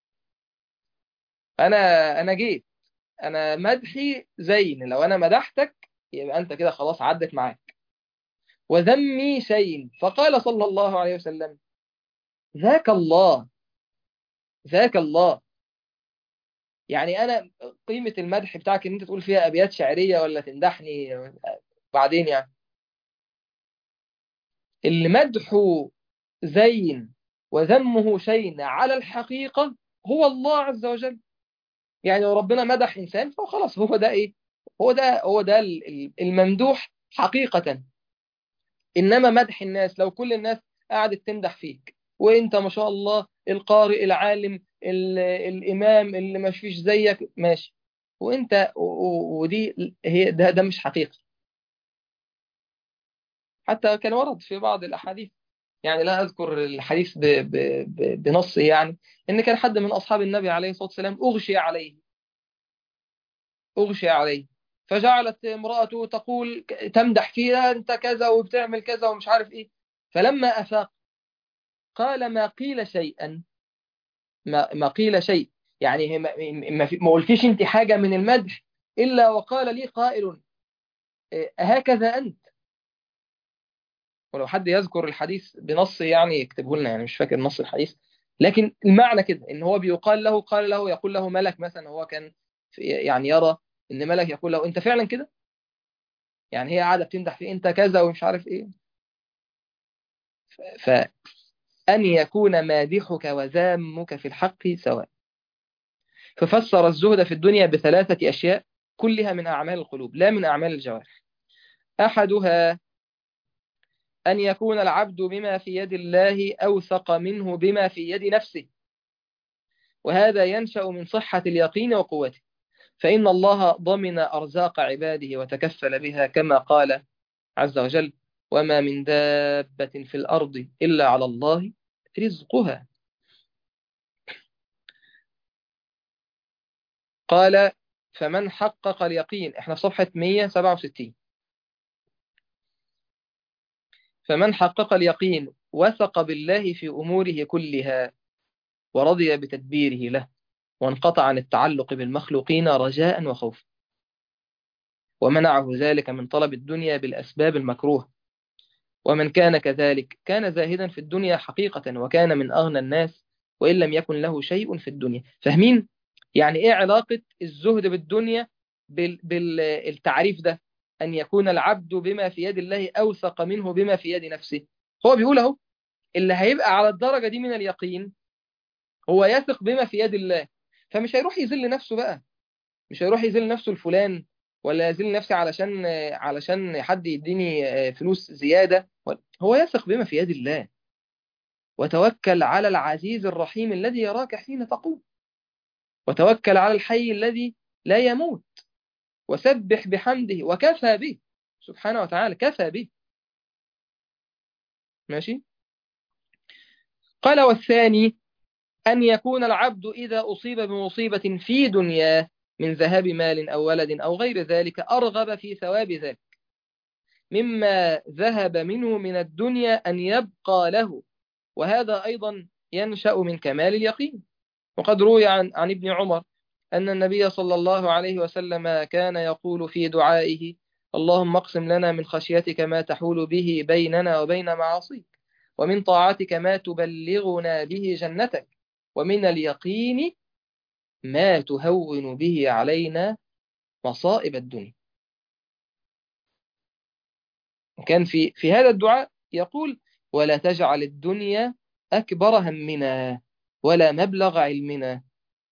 أنا أنا جيت أنا مدحي زين لو أنا مدحتك يبقى أنت كده خلاص عدت معاك وذمي شيء فقال صلى الله عليه وسلم ذاك الله ذاك الله يعني أنا قيمة المدح بتاعك إن أنت تقول فيها أبيات شعرية ولا تمدحني بعدين يعني اللي مدحه زين وذمه شيء على الحقيقة هو الله عز وجل يعني لو ربنا مدح إنسان فخلاص هو ده إيه هو ده هو ده الممدوح حقيقة إنما مدح الناس لو كل الناس قعدت تمدح فيك وإنت ما شاء الله القارئ العالم ال- الإمام اللي ما فيش زيك ماشي وإنت و- و- ودي هي ده ده مش حقيقة حتى كان ورد في بعض الأحاديث يعني لا أذكر الحديث ب- ب- ب- بنصه يعني إن كان حد من أصحاب النبي عليه الصلاة والسلام أغشي عليه أغشي عليه فجعلت امرأته تقول تمدح فيه أنت كذا وبتعمل كذا ومش عارف إيه فلما أفاق قال ما قيل شيئا ما, ما قيل شيء يعني هي ما, ما, في- ما قلتيش أنت حاجة من المدح إلا وقال لي قائل إيه، هكذا أنت ولو حد يذكر الحديث بنص يعني يكتبه لنا يعني مش فاكر نص الحديث لكن المعنى كده ان هو بيقال له قال له يقول له ملك مثلا هو كان في- يعني يرى ان ملك يقول له انت فعلا كده يعني هي قاعده بتمدح في انت كذا ومش عارف ايه فان يكون مادحك وذامك في الحق سواء ففسر الزهد في الدنيا بثلاثه اشياء كلها من اعمال القلوب لا من اعمال الجوارح احدها أن يكون العبد بما في يد الله أوثق منه بما في يد نفسه وهذا ينشأ من صحة اليقين وقوته فإن الله ضمن أرزاق عباده وتكفل بها كما قال عز وجل وما من دابة في الأرض إلا على الله رزقها قال فمن حقق اليقين احنا في صفحة 167 فمن حقق اليقين وثق بالله في أموره كلها ورضي بتدبيره له وانقطع عن التعلق بالمخلوقين رجاء وخوفا ومنعه ذلك من طلب الدنيا بالأسباب المكروهة ومن كان كذلك كان زاهدا في الدنيا حقيقة وكان من أغنى الناس وإن لم يكن له شيء في الدنيا فاهمين؟ يعني إيه علاقة الزهد بالدنيا بالتعريف ده أن يكون العبد بما في يد الله أوثق منه بما في يد نفسه هو بيقول اهو اللي هيبقى على الدرجة دي من اليقين هو يثق بما في يد الله فمش هيروح يذل نفسه بقى مش هيروح يذل نفسه لفلان ولا يذل نفسي علشان علشان حد يديني فلوس زيادة هو يثق بما في يد الله وتوكل على العزيز الرحيم الذي يراك حين تقوم وتوكل على الحي الذي لا يموت وسبح بحمده وكفى به سبحانه وتعالى كفى به ماشي قال والثاني أن يكون العبد إذا أصيب بمصيبة في دنياه من ذهاب مال أو ولد أو غير ذلك أرغب في ثواب ذلك مما ذهب منه من الدنيا أن يبقى له وهذا أيضا ينشأ من كمال اليقين وقد روي عن, عن ابن عمر أن النبي صلى الله عليه وسلم كان يقول في دعائه اللهم اقسم لنا من خشيتك ما تحول به بيننا وبين معاصيك ومن طاعتك ما تبلغنا به جنتك ومن اليقين ما تهون به علينا مصائب الدنيا وكان في في هذا الدعاء يقول ولا تجعل الدنيا أكبر همنا ولا مبلغ علمنا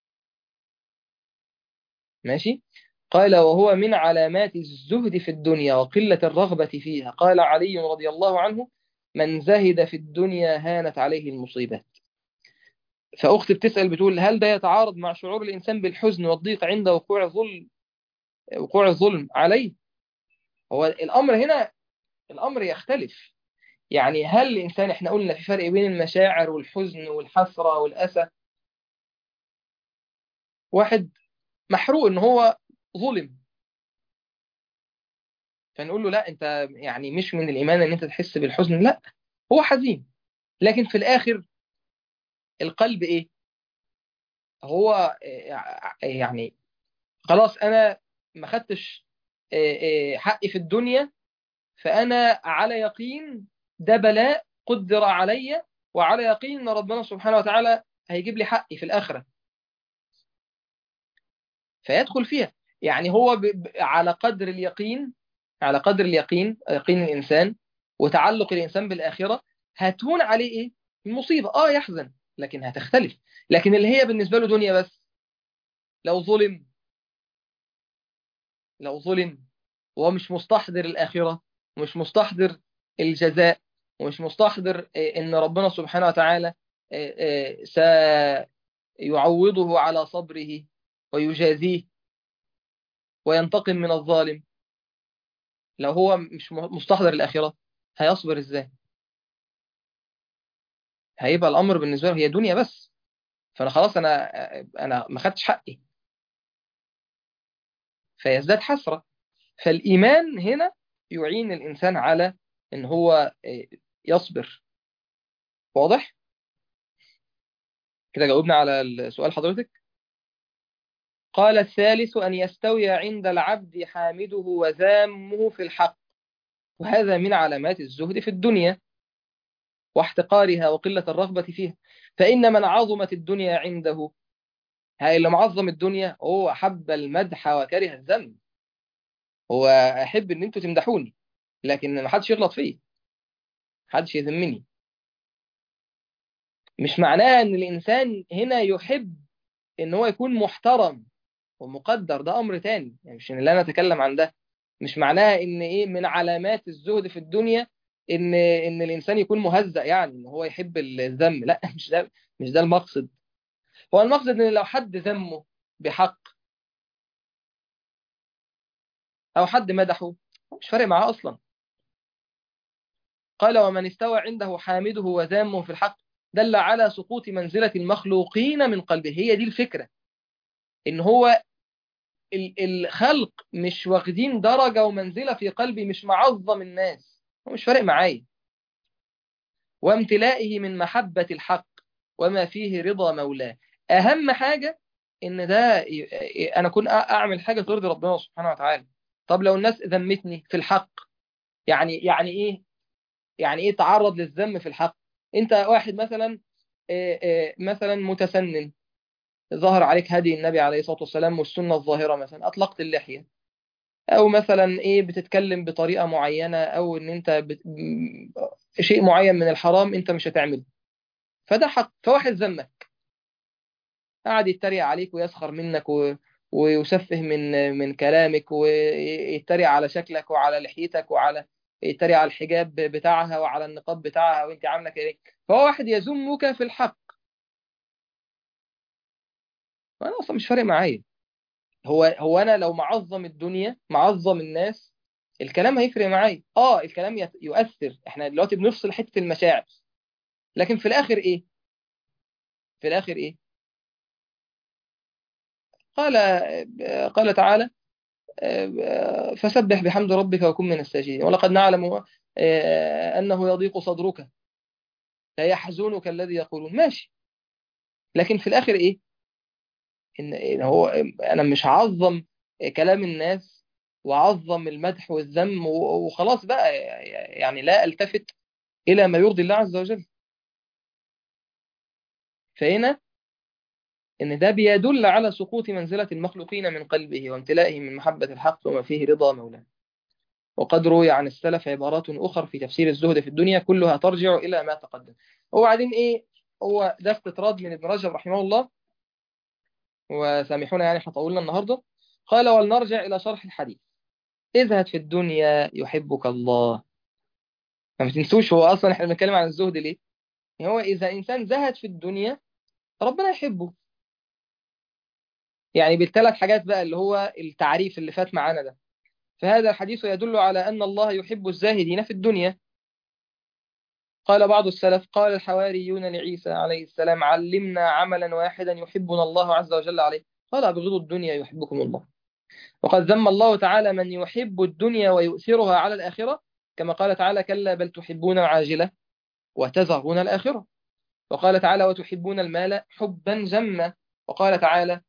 ماشي قال وهو من علامات الزهد في الدنيا وقلة الرغبة فيها قال علي رضي الله عنه من زهد في الدنيا هانت عليه المصيبات فأختي بتسأل بتقول هل ده يتعارض مع شعور الإنسان بالحزن والضيق عند وقوع ظلم وقوع الظلم عليه هو الأمر هنا الأمر يختلف يعني هل الإنسان إحنا قلنا في فرق بين المشاعر والحزن والحسرة والأسى واحد محروق إن هو ظلم فنقول له لا أنت يعني مش من الإيمان إن أنت تحس بالحزن لا هو حزين لكن في الآخر القلب إيه هو يعني خلاص أنا ما خدتش حقي في الدنيا فأنا على يقين ده بلاء قدر علي وعلى يقين ان ربنا سبحانه وتعالى هيجيب لي حقي في الآخرة فيدخل فيها يعني هو ب... ب... على قدر اليقين على قدر اليقين يقين الإنسان وتعلق الإنسان بالآخرة هتهون عليه إيه؟ المصيبة آه يحزن لكن هتختلف لكن اللي هي بالنسبة له دنيا بس لو ظلم لو ظلم وهو مش مستحضر الآخرة ومش مستحضر الجزاء ومش مستحضر ان ربنا سبحانه وتعالى سيعوضه على صبره ويجازيه وينتقم من الظالم لو هو مش مستحضر الآخرة هيصبر ازاي هيبقى الأمر بالنسبة له هي دنيا بس فأنا خلاص أنا أنا ما خدتش حقي فيزداد حسرة فالإيمان هنا يعين الإنسان على ان هو يصبر واضح كده جاوبنا على السؤال حضرتك قال الثالث أن يستوي عند العبد حامده وذامه في الحق وهذا من علامات الزهد في الدنيا واحتقارها وقلة الرغبة فيها فإن من عظمت الدنيا عنده هاي اللي معظم الدنيا هو أحب المدح وكره الذم هو أحب أن أنتوا تمدحوني لكن ما حدش يغلط فيه حدش يذمني مش معناه ان الانسان هنا يحب ان هو يكون محترم ومقدر ده امر تاني يعني مش اللي انا اتكلم عن ده مش معناها ان ايه من علامات الزهد في الدنيا ان ان الانسان يكون مهزأ يعني ان هو يحب الذم لا مش ده مش ده المقصد هو المقصد ان لو حد ذمه بحق او حد مدحه مش فارق معاه اصلا قال ومن استوى عنده حامده وذامه في الحق دل على سقوط منزلة المخلوقين من قلبه هي دي الفكرة إن هو الخلق مش واخدين درجة ومنزلة في قلبي مش معظم الناس هو مش فارق معايا وامتلائه من محبة الحق وما فيه رضا مولاه أهم حاجة إن ده أنا أكون أعمل حاجة ترضي ربنا سبحانه وتعالى طب لو الناس ذمتني في الحق يعني يعني إيه يعني إيه تعرض للذم في الحق أنت واحد مثلا مثلا متسنن ظهر عليك هدي النبي عليه الصلاة والسلام والسنة الظاهرة مثلا أطلقت اللحية أو مثلا إيه بتتكلم بطريقة معينة أو إن أنت بت... شيء معين من الحرام أنت مش هتعمله فده حق فواحد ذمك قاعد يتريق عليك ويسخر منك و... ويسفه من من كلامك ويتريق على شكلك وعلى لحيتك وعلى يتريق على الحجاب بتاعها وعلى النقاب بتاعها وانت عامله كده فهو واحد يذمك في الحق انا اصلا مش فارق معايا هو هو انا لو معظم الدنيا معظم الناس الكلام هيفرق معايا اه الكلام يؤثر احنا دلوقتي بنفصل حته المشاعر لكن في الاخر ايه في الاخر ايه قال قال تعالى فسبح بحمد ربك وكن من الساجدين ولقد نعلم انه يضيق صدرك لا يحزنك الذي يقولون ماشي لكن في الاخر ايه ان هو انا مش هعظم كلام الناس وعظم المدح والذم وخلاص بقى يعني لا التفت الى ما يرضي الله عز وجل فهنا ان ده بيدل على سقوط منزله المخلوقين من قلبه وامتلائه من محبه الحق وما فيه رضا مولاه وقد روي عن السلف عبارات اخرى في تفسير الزهد في الدنيا كلها ترجع الى ما تقدم وبعدين ايه هو ده استطراد من ابن رجب رحمه الله وسامحونا يعني هطولنا النهارده قال ولنرجع الى شرح الحديث ازهد في الدنيا يحبك الله ما تنسوش هو اصلا احنا بنتكلم عن الزهد ليه هو اذا انسان زهد في الدنيا ربنا يحبه يعني بالثلاث حاجات بقى اللي هو التعريف اللي فات معانا ده فهذا الحديث يدل على أن الله يحب الزاهدين في الدنيا قال بعض السلف قال الحواريون لعيسى عليه السلام علمنا عملا واحدا يحبنا الله عز وجل عليه قال أبغضوا الدنيا يحبكم الله وقد ذم الله تعالى من يحب الدنيا ويؤثرها على الآخرة كما قال تعالى كلا بل تحبون العاجلة وتذرون الآخرة وقال تعالى وتحبون المال حبا جما وقال تعالى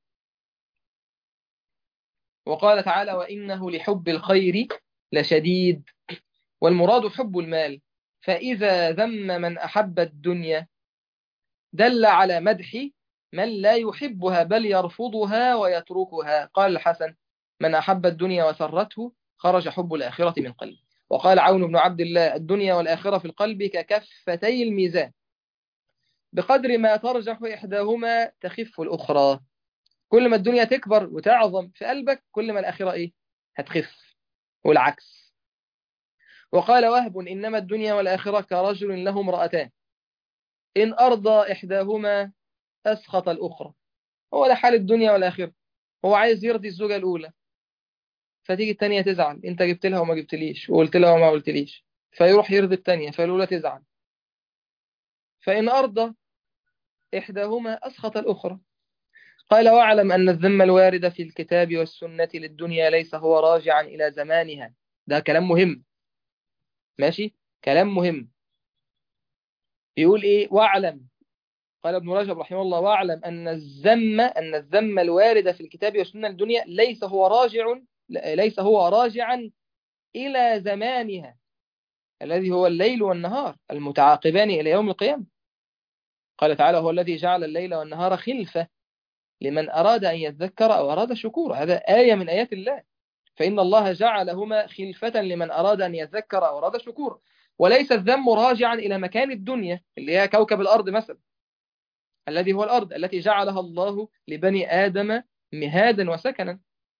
وقال تعالى وإنه لحب الخير لشديد والمراد حب المال فإذا ذم من أحب الدنيا دل على مدح من لا يحبها بل يرفضها ويتركها قال الحسن من أحب الدنيا وسرته خرج حب الآخرة من قلبه وقال عون بن عبد الله الدنيا والآخرة في القلب ككفتي الميزان بقدر ما ترجح إحداهما تخف الأخرى كل ما الدنيا تكبر وتعظم في قلبك كل ما الآخرة إيه هتخف والعكس وقال وهب إنما الدنيا والآخرة كرجل له امرأتان إن أرضى إحداهما أسخط الأخرى هو ده حال الدنيا والآخرة هو عايز يرضي الزوجة الأولى فتيجي التانية تزعل انت جبت لها وما جبتليش وقلت لها وما قلتليش فيروح يرضي التانية فالأولى تزعل فإن أرضى إحداهما أسخط الأخرى قال واعلم أن الذم الوارد في الكتاب والسنة للدنيا ليس هو راجعا إلى زمانها ده كلام مهم ماشي كلام مهم بيقول إيه واعلم قال ابن رجب رحمه الله واعلم أن الذم أن الذم الوارد في الكتاب والسنة للدنيا ليس هو راجع ليس هو راجعا إلى زمانها الذي هو الليل والنهار المتعاقبان إلى يوم القيامة قال تعالى هو الذي جعل الليل والنهار خلفة لمن أراد أن يذكر أو أراد شكورا هذا آية من آيات الله فإن الله جعلهما خلفة لمن أراد أن يذكر أو أراد شكورا وليس الذم راجعا إلى مكان الدنيا اللي هي كوكب الأرض مثلا الذي هو الأرض التي جعلها الله لبني آدم مهادا وسكنا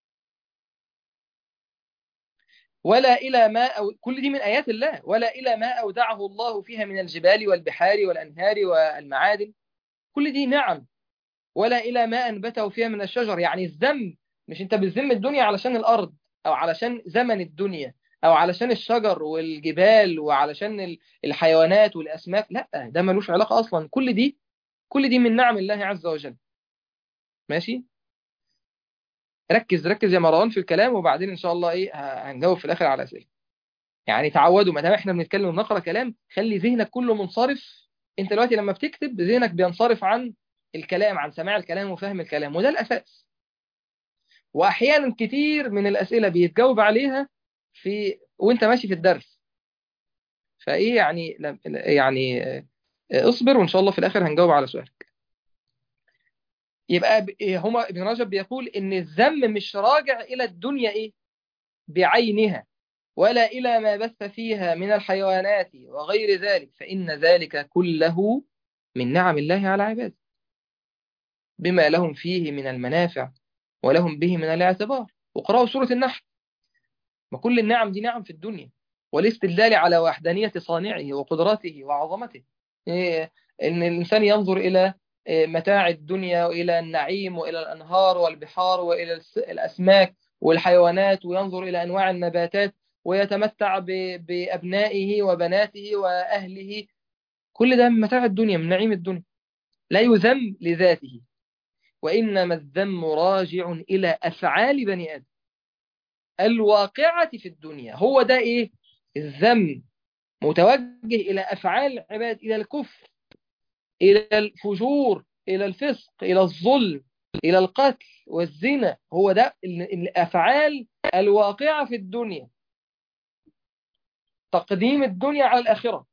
ولا إلى ما أو كل دي من آيات الله ولا إلى ما أودعه الله فيها من الجبال والبحار والأنهار والمعادن كل دي نعم ولا إلى ما أنبته فيها من الشجر يعني الذم مش أنت بتذم الدنيا علشان الأرض أو علشان زمن الدنيا أو علشان الشجر والجبال وعلشان الحيوانات والأسماك لا ده ملوش علاقة أصلا كل دي كل دي من نعم الله عز وجل ماشي ركز ركز يا مروان في الكلام وبعدين ان شاء الله ايه هنجاوب في الاخر على اسئله يعني تعودوا ما دام احنا بنتكلم ونقرا كلام خلي ذهنك كله منصرف انت دلوقتي لما بتكتب ذهنك بينصرف عن الكلام عن سماع الكلام وفهم الكلام وده الاساس واحيانا كتير من الاسئله بيتجاوب عليها في وانت ماشي في الدرس فايه يعني يعني اصبر وان شاء الله في الاخر هنجاوب على سؤالك يبقى هما ابن رجب بيقول ان الذم مش راجع الى الدنيا ايه بعينها ولا الى ما بث فيها من الحيوانات وغير ذلك فان ذلك كله من نعم الله على عباده بما لهم فيه من المنافع ولهم به من الاعتبار وقرأوا سورة النحل ما كل النعم دي نعم في الدنيا والاستدلال على وحدانية صانعه وقدرته وعظمته إيه إن الإنسان ينظر إلى متاع الدنيا وإلى النعيم وإلى الأنهار والبحار وإلى الأسماك والحيوانات وينظر إلى أنواع النباتات ويتمتع بأبنائه وبناته وأهله كل ده من متاع الدنيا من نعيم الدنيا لا يذم لذاته وإنما الذم راجع إلى أفعال بني آدم الواقعة في الدنيا هو ده إيه الذم متوجه إلى أفعال العباد إلى الكفر إلى الفجور إلى الفسق إلى الظلم إلى القتل والزنا هو ده الأفعال الواقعة في الدنيا تقديم الدنيا على الآخرة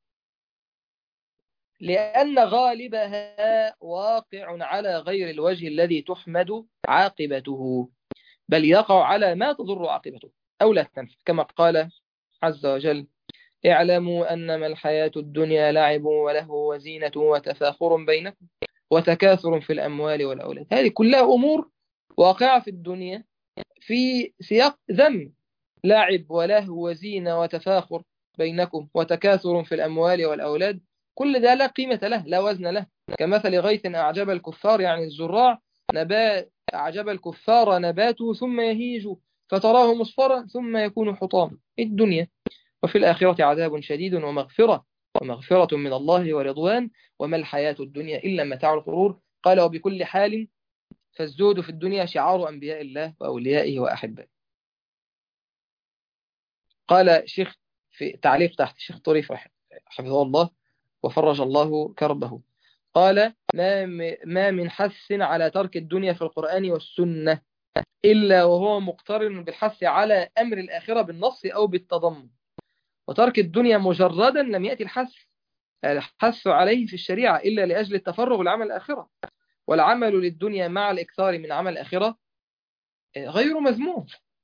لأن غالبها واقع على غير الوجه الذي تحمد عاقبته بل يقع على ما تضر عاقبته أو لا تنفع كما قال عز وجل اعلموا أنما الحياة الدنيا لعب وله وزينة وتفاخر بينكم وتكاثر في الأموال والأولاد هذه كلها أمور واقعة في الدنيا في سياق ذم لعب ولهو وزينة وتفاخر بينكم وتكاثر في الأموال والأولاد كل ده لا قيمة له لا وزن له كمثل غيث أعجب الكفار يعني الزراع نبات أعجب الكفار نباته ثم يهيج فتراه مصفرا ثم يكون حطاما الدنيا وفي الآخرة عذاب شديد ومغفرة ومغفرة من الله ورضوان وما الحياة الدنيا إلا متاع الغرور قال وبكل حال فالزهد في الدنيا شعار أنبياء الله وأوليائه وأحبائه قال شيخ في تعليق تحت الشيخ طريف حفظه الله وفرج الله كربه قال ما ما من حث على ترك الدنيا في القرآن والسنة إلا وهو مقترن بالحث على أمر الآخرة بالنص أو بالتضمن وترك الدنيا مجردا لم يأتي الحث الحث عليه في الشريعة إلا لأجل التفرغ لعمل الآخرة والعمل للدنيا مع الإكثار من عمل الآخرة غير مذموم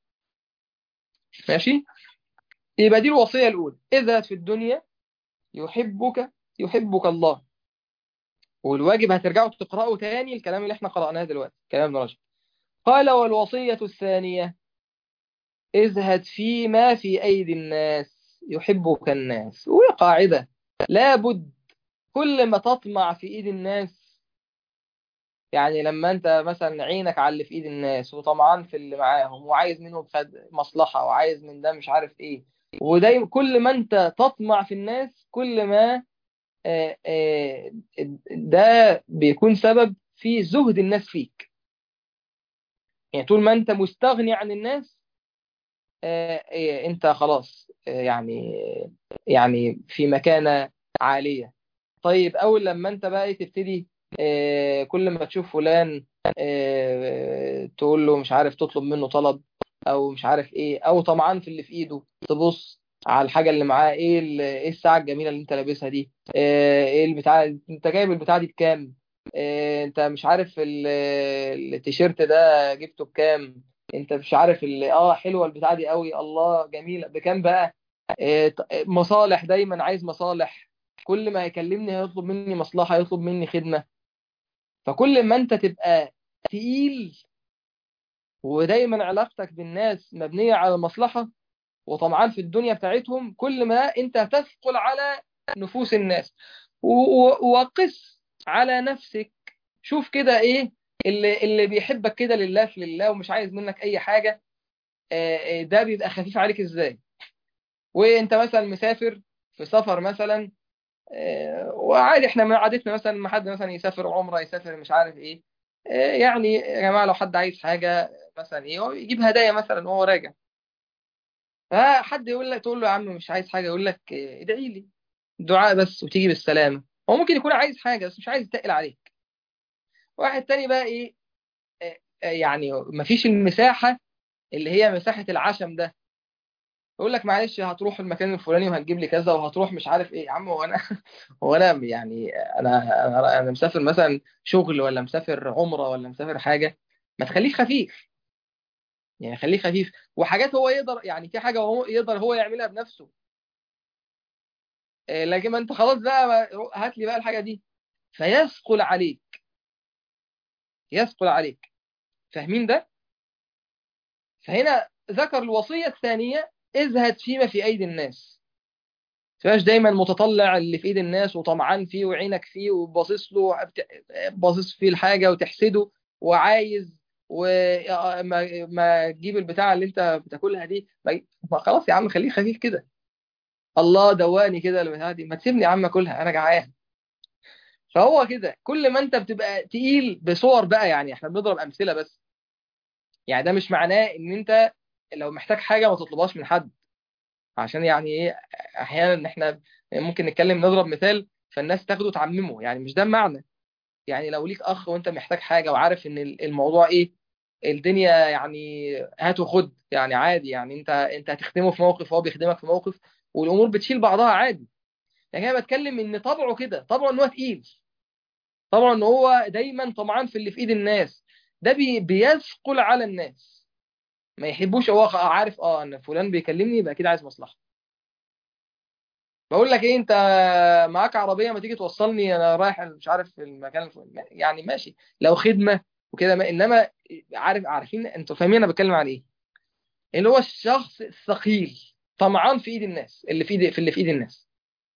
ماشي يبقى دي الوصية الأولى إذا في الدنيا يحبك يحبك الله والواجب هترجعوا تقرأوا تاني الكلام اللي احنا قرأناه دلوقتي كلام ابن رجب قال والوصية الثانية ازهد فيما في أيدي الناس يحبك الناس وهي قاعدة لابد كل ما تطمع في إيد الناس يعني لما أنت مثلا عينك على اللي في إيد الناس وطمعان في اللي معاهم وعايز منهم مصلحة وعايز من ده مش عارف إيه ودايما كل ما أنت تطمع في الناس كل ما ده بيكون سبب في زهد الناس فيك يعني طول ما انت مستغني عن الناس انت خلاص يعني يعني في مكانة عالية طيب اول لما انت بقى تبتدي كل ما تشوف فلان تقول له مش عارف تطلب منه طلب او مش عارف ايه او طمعان في اللي في ايده تبص على الحاجه اللي معاه ايه ايه الساعه الجميله اللي انت لابسها دي ايه البتاع انت جايب البتاع دي بكام إيه انت مش عارف التيشيرت ده جبته بكام انت مش عارف اللي اه حلوه البتاع دي قوي الله جميله بكام بقى إيه مصالح دايما عايز مصالح كل ما هيكلمني هيطلب مني مصلحه هيطلب مني خدمه فكل ما انت تبقى تقيل ودايما علاقتك بالناس مبنيه على المصلحه وطمعان في الدنيا بتاعتهم كل ما انت تثقل على نفوس الناس وقس على نفسك شوف كده ايه اللي اللي بيحبك كده لله في لله ومش عايز منك اي حاجه ده بيبقى خفيف عليك ازاي وانت مثلا مسافر في سفر مثلا وعادي احنا من عادتنا مثلا ما حد مثلا يسافر عمره يسافر مش عارف ايه يعني يا جماعه لو حد عايز حاجه مثلا ايه هو يجيب هدايا مثلا وهو راجع فحد يقول لك تقول له يا عم مش عايز حاجه يقول لك إيه، ادعي لي دعاء بس وتيجي بالسلامه هو ممكن يكون عايز حاجه بس مش عايز يتقل عليك واحد تاني بقى ايه آه، آه، يعني مفيش المساحه اللي هي مساحه العشم ده يقول لك معلش هتروح المكان الفلاني وهتجيب لي كذا وهتروح مش عارف ايه يا عم هو انا هو انا يعني انا انا انا مسافر مثلا شغل ولا مسافر عمره ولا مسافر حاجه ما تخليك خفيف يعني خليه خفيف وحاجات هو يقدر يعني في حاجه هو يقدر هو يعملها بنفسه إيه، لكن ما انت خلاص بقى ما- هات لي بقى الحاجه دي فيثقل عليك يثقل عليك فاهمين ده فهنا ذكر الوصيه الثانيه ازهد فيما في ايدي الناس تبقاش دايما متطلع اللي في ايد الناس وطمعان فيه وعينك فيه وباصص له بت- باصص فيه الحاجه وتحسده وعايز وما ما تجيب البتاعه اللي انت بتاكلها دي ما ما خلاص يا عم خليه خفيف كده الله دواني كده البتاعه دي ما تسيبني يا عم اكلها انا جعان فهو كده كل ما انت بتبقى تقيل بصور بقى يعني احنا بنضرب امثله بس يعني ده مش معناه ان انت لو محتاج حاجه ما تطلبهاش من حد عشان يعني ايه احيانا احنا ممكن نتكلم نضرب مثال فالناس تاخده تعممه يعني مش ده المعنى يعني لو ليك اخ وانت محتاج حاجه وعارف ان الموضوع ايه الدنيا يعني هات وخد يعني عادي يعني انت انت هتخدمه في موقف وهو بيخدمك في موقف والامور بتشيل بعضها عادي لكن انا بتكلم ان طبعه كده طبعه ان هو تقيل طبعا ان هو دايما طمعان في اللي في ايد الناس ده بي بيثقل على الناس ما يحبوش هو عارف اه ان فلان بيكلمني يبقى اكيد عايز مصلحه بقول لك ايه انت معاك عربيه ما تيجي توصلني انا رايح مش عارف المكان الفلاني يعني ماشي لو خدمه وكده ما انما عارف عارفين انتوا فاهمين انا بتكلم عن ايه اللي هو الشخص الثقيل طمعان في ايد الناس اللي في ايد في اللي في ايد الناس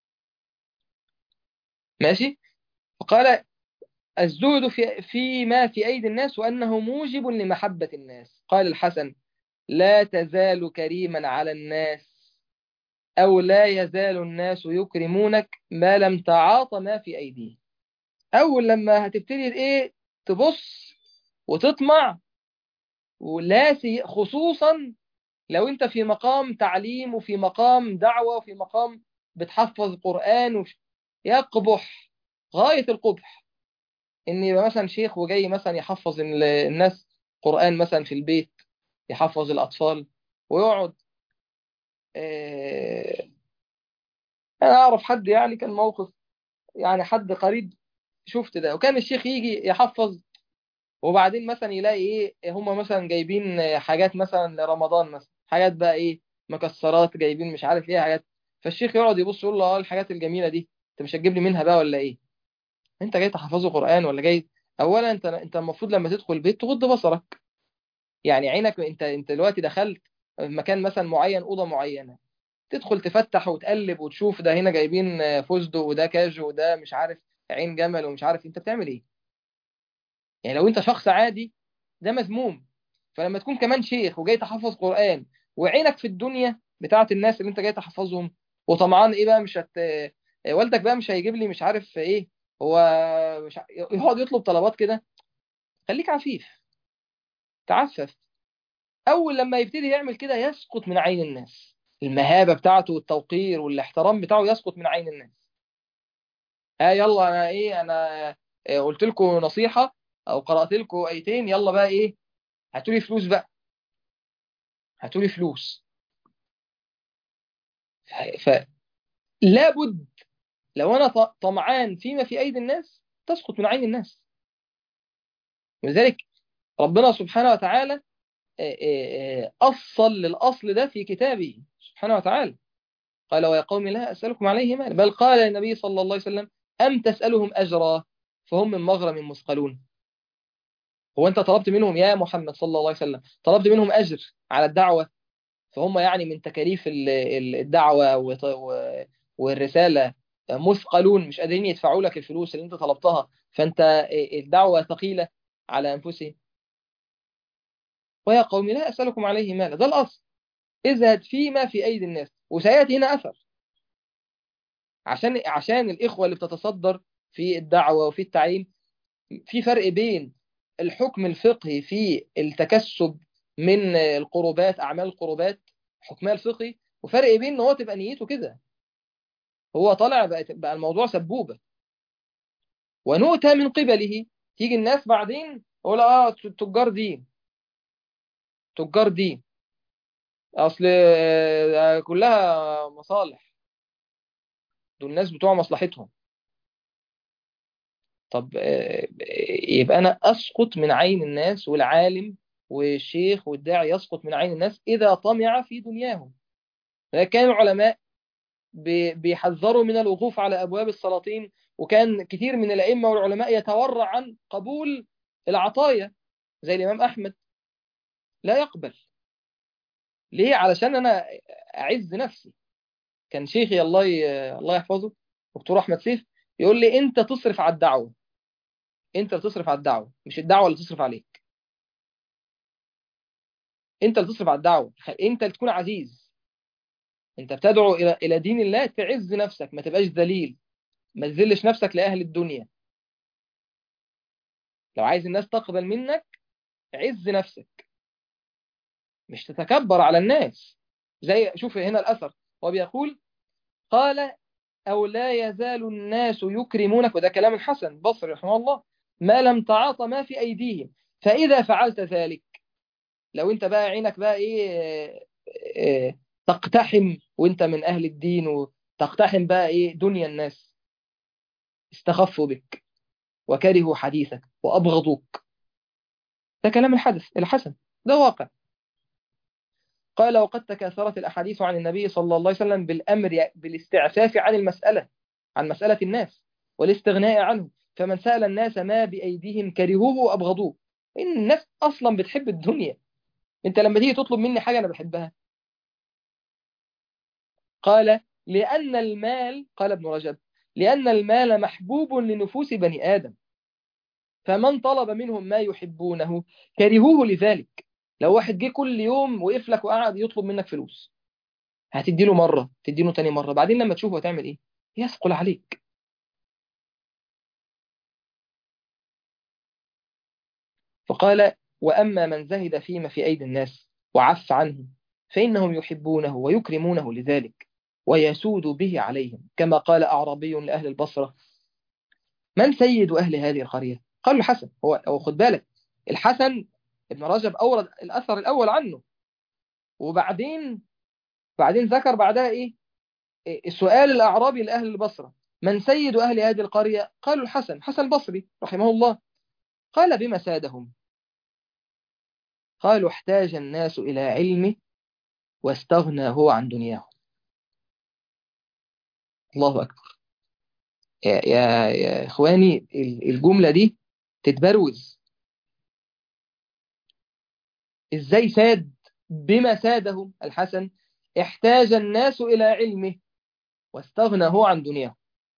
ماشي فقال الزهد في فيما في ايدي الناس وانه موجب لمحبه الناس قال الحسن لا تزال كريما على الناس أو لا يزال الناس يكرمونك ما لم تعاطى ما في أيديهم أول لما هتبتدي إيه تبص وتطمع ولا سي خصوصا لو أنت في مقام تعليم وفي مقام دعوة وفي مقام بتحفظ قرآن وش... يقبح غاية القبح إن يبقى مثلا شيخ وجاي مثلا يحفظ ال- الناس قرآن مثلا في البيت يحفظ الأطفال ويقعد آه، أنا أعرف حد يعني كان موقف يعني حد قريب شفت ده وكان الشيخ يجي يحفظ وبعدين مثلا يلاقي ايه هم مثلا جايبين حاجات مثلا لرمضان مثلا حاجات بقى ايه مكسرات جايبين مش عارف ايه حاجات فالشيخ يقعد يبص يقول له اه الحاجات الجميله دي انت مش هتجيب لي منها بقى ولا ايه انت جاي تحفظه قران ولا جاي اولا انت انت المفروض لما تدخل البيت تغض بصرك يعني عينك انت انت دلوقتي دخلت مكان مثلا معين اوضه معينه تدخل تفتح وتقلب وتشوف ده هنا جايبين فستق وده كاجو وده مش عارف عين جمل ومش عارف انت بتعمل ايه يعني لو انت شخص عادي ده مذموم فلما تكون كمان شيخ وجاي تحفظ قرآن وعينك في الدنيا بتاعت الناس اللي انت جاي تحفظهم وطمعان ايه بقى مش هت والدك بقى مش هيجيب لي مش عارف ايه هو مش ع... يقعد يطلب طلبات كده خليك عفيف تعفف اول لما يبتدي يعمل كده يسقط من عين الناس المهابة بتاعته والتوقير والاحترام بتاعه يسقط من عين الناس ها يلا انا ايه انا آه، قلت لكم نصيحة او قرأت لكم ايتين يلا بقى ايه هاتوا لي فلوس بقى هاتوا لي فلوس فلا بد لو انا ط- طمعان فيما في ايدي الناس تسقط من عين الناس ولذلك ربنا سبحانه وتعالى آه، آه، آه، أصل للأصل ده في كتابه سبحانه وتعالى قال ويا قوم لا أسألكم عليه مال بل قال النبي صلى الله عليه وسلم أم تسألهم أجرا فهم من مغرم مثقلون هو أنت طلبت منهم يا محمد صلى الله عليه وسلم طلبت منهم أجر على الدعوة فهم يعني من تكاليف ال- ال- الدعوة وط- و- والرسالة مثقلون مش قادرين يدفعوا لك الفلوس اللي أنت طلبتها فأنت الدعوة ثقيلة على أنفسهم ويا قوم لا أسألكم عليه مالا ده الأصل ازهد فيما في أيدي الناس وسيأتي هنا أثر عشان عشان الإخوة اللي بتتصدر في الدعوة وفي التعليم في فرق بين الحكم الفقهي في التكسب من القربات أعمال القربات حكمها الفقهي وفرق بين إن هو تبقى نيته كده هو طالع بقى, بقى الموضوع سبوبة ونؤتى من قبله تيجي الناس بعدين يقول اه تجار دين تجار دين اصل كلها مصالح دول الناس بتوع مصلحتهم طب يبقى انا اسقط من عين الناس والعالم والشيخ والداعي يسقط من عين الناس اذا طمع في دنياهم كان العلماء بيحذروا من الوقوف على ابواب السلاطين وكان كثير من الائمه والعلماء يتورع عن قبول العطايا زي الامام احمد لا يقبل ليه علشان انا اعز نفسي كان شيخي الله ي... الله يحفظه دكتور احمد سيف يقول لي انت تصرف على الدعوه انت اللي تصرف على الدعوه مش الدعوه اللي تصرف عليك انت اللي تصرف على الدعوه انت اللي تكون عزيز انت بتدعو الى الى دين الله تعز نفسك ما تبقاش ذليل ما تذلش نفسك لاهل الدنيا لو عايز الناس تقبل منك عز نفسك مش تتكبر على الناس زي شوف هنا الأثر هو بيقول قال أو لا يزال الناس يكرمونك وده كلام الحسن البصري رحمه الله ما لم تعاطى ما في أيديهم فإذا فعلت ذلك لو أنت بقى عينك بقى إيه, إيه تقتحم وأنت من أهل الدين وتقتحم بقى إيه دنيا الناس استخفوا بك وكرهوا حديثك وأبغضوك ده كلام الحدث الحسن ده واقع قال وقد تكاثرت الأحاديث عن النبي صلى الله عليه وسلم بالأمر بالاستعفاف عن المسألة عن مسألة الناس والاستغناء عنه فمن سأل الناس ما بأيديهم كرهوه وأبغضوه إن الناس أصلا بتحب الدنيا أنت لما تيجي تطلب مني حاجة أنا بحبها قال لأن المال قال ابن رجب لأن المال محبوب لنفوس بني آدم فمن طلب منهم ما يحبونه كرهوه لذلك لو واحد جه كل يوم وقف لك وقعد يطلب منك فلوس هتدي له مرة تدي له تاني مرة بعدين لما تشوفه هتعمل ايه يثقل عليك فقال وأما من زهد فيما في أيدي الناس وعف عنه فإنهم يحبونه ويكرمونه لذلك ويسود به عليهم كما قال أعرابي لأهل البصرة من سيد أهل هذه القرية قال له حسن هو, هو خد بالك الحسن ابن رجب أورد الأثر الأول عنه وبعدين بعدين ذكر بعدها إيه السؤال الأعرابي لأهل البصرة من سيد أهل هذه القرية قالوا الحسن حسن البصري رحمه الله قال بما سادهم قالوا احتاج الناس إلى علمه واستغنى هو عن دنياه الله أكبر يا, يا, يا إخواني الجملة دي تتبروز إزاي ساد بما سادهم الحسن احتاج الناس إلى علمه واستغنى هو عن دنياه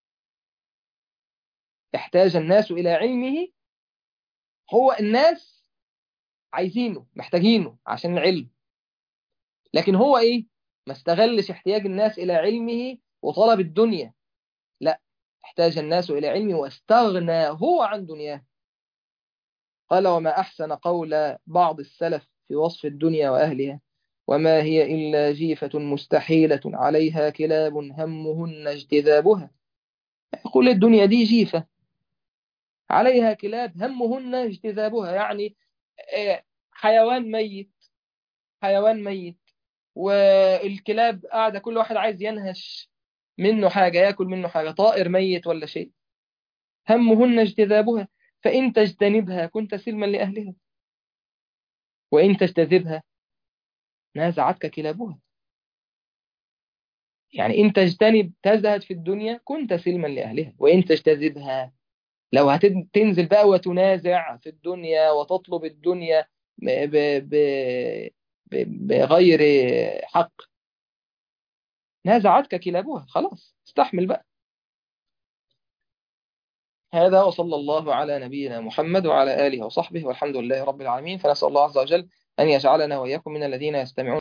احتاج الناس إلى علمه هو الناس عايزينه محتاجينه عشان العلم لكن هو ايه ما استغلش احتياج الناس إلى علمه وطلب الدنيا لا احتاج الناس إلى علمه واستغنى هو عن دنياه قال وما أحسن قول بعض السلف في وصف الدنيا وأهلها وما هي إلا جيفة مستحيلة عليها كلاب همهن اجتذابها يقول الدنيا دي جيفة عليها كلاب همهن اجتذابها يعني حيوان ميت حيوان ميت والكلاب قاعدة كل واحد عايز ينهش منه حاجة يأكل منه حاجة طائر ميت ولا شيء همهن اجتذابها فإن تجتنبها كنت سلما لأهلها وإن تجتذبها نازعتك كلابها يعني إن تجتنب تزهد في الدنيا كنت سلما لأهلها وإن تجتذبها لو هتنزل بقى وتنازع في الدنيا وتطلب الدنيا ب ب ب بغير حق نازعتك كلابها خلاص استحمل بقى هذا وصلى الله على نبينا محمد وعلى آله وصحبه والحمد لله رب العالمين فنسأل الله عز وجل أن يجعلنا وإياكم من الذين يستمعون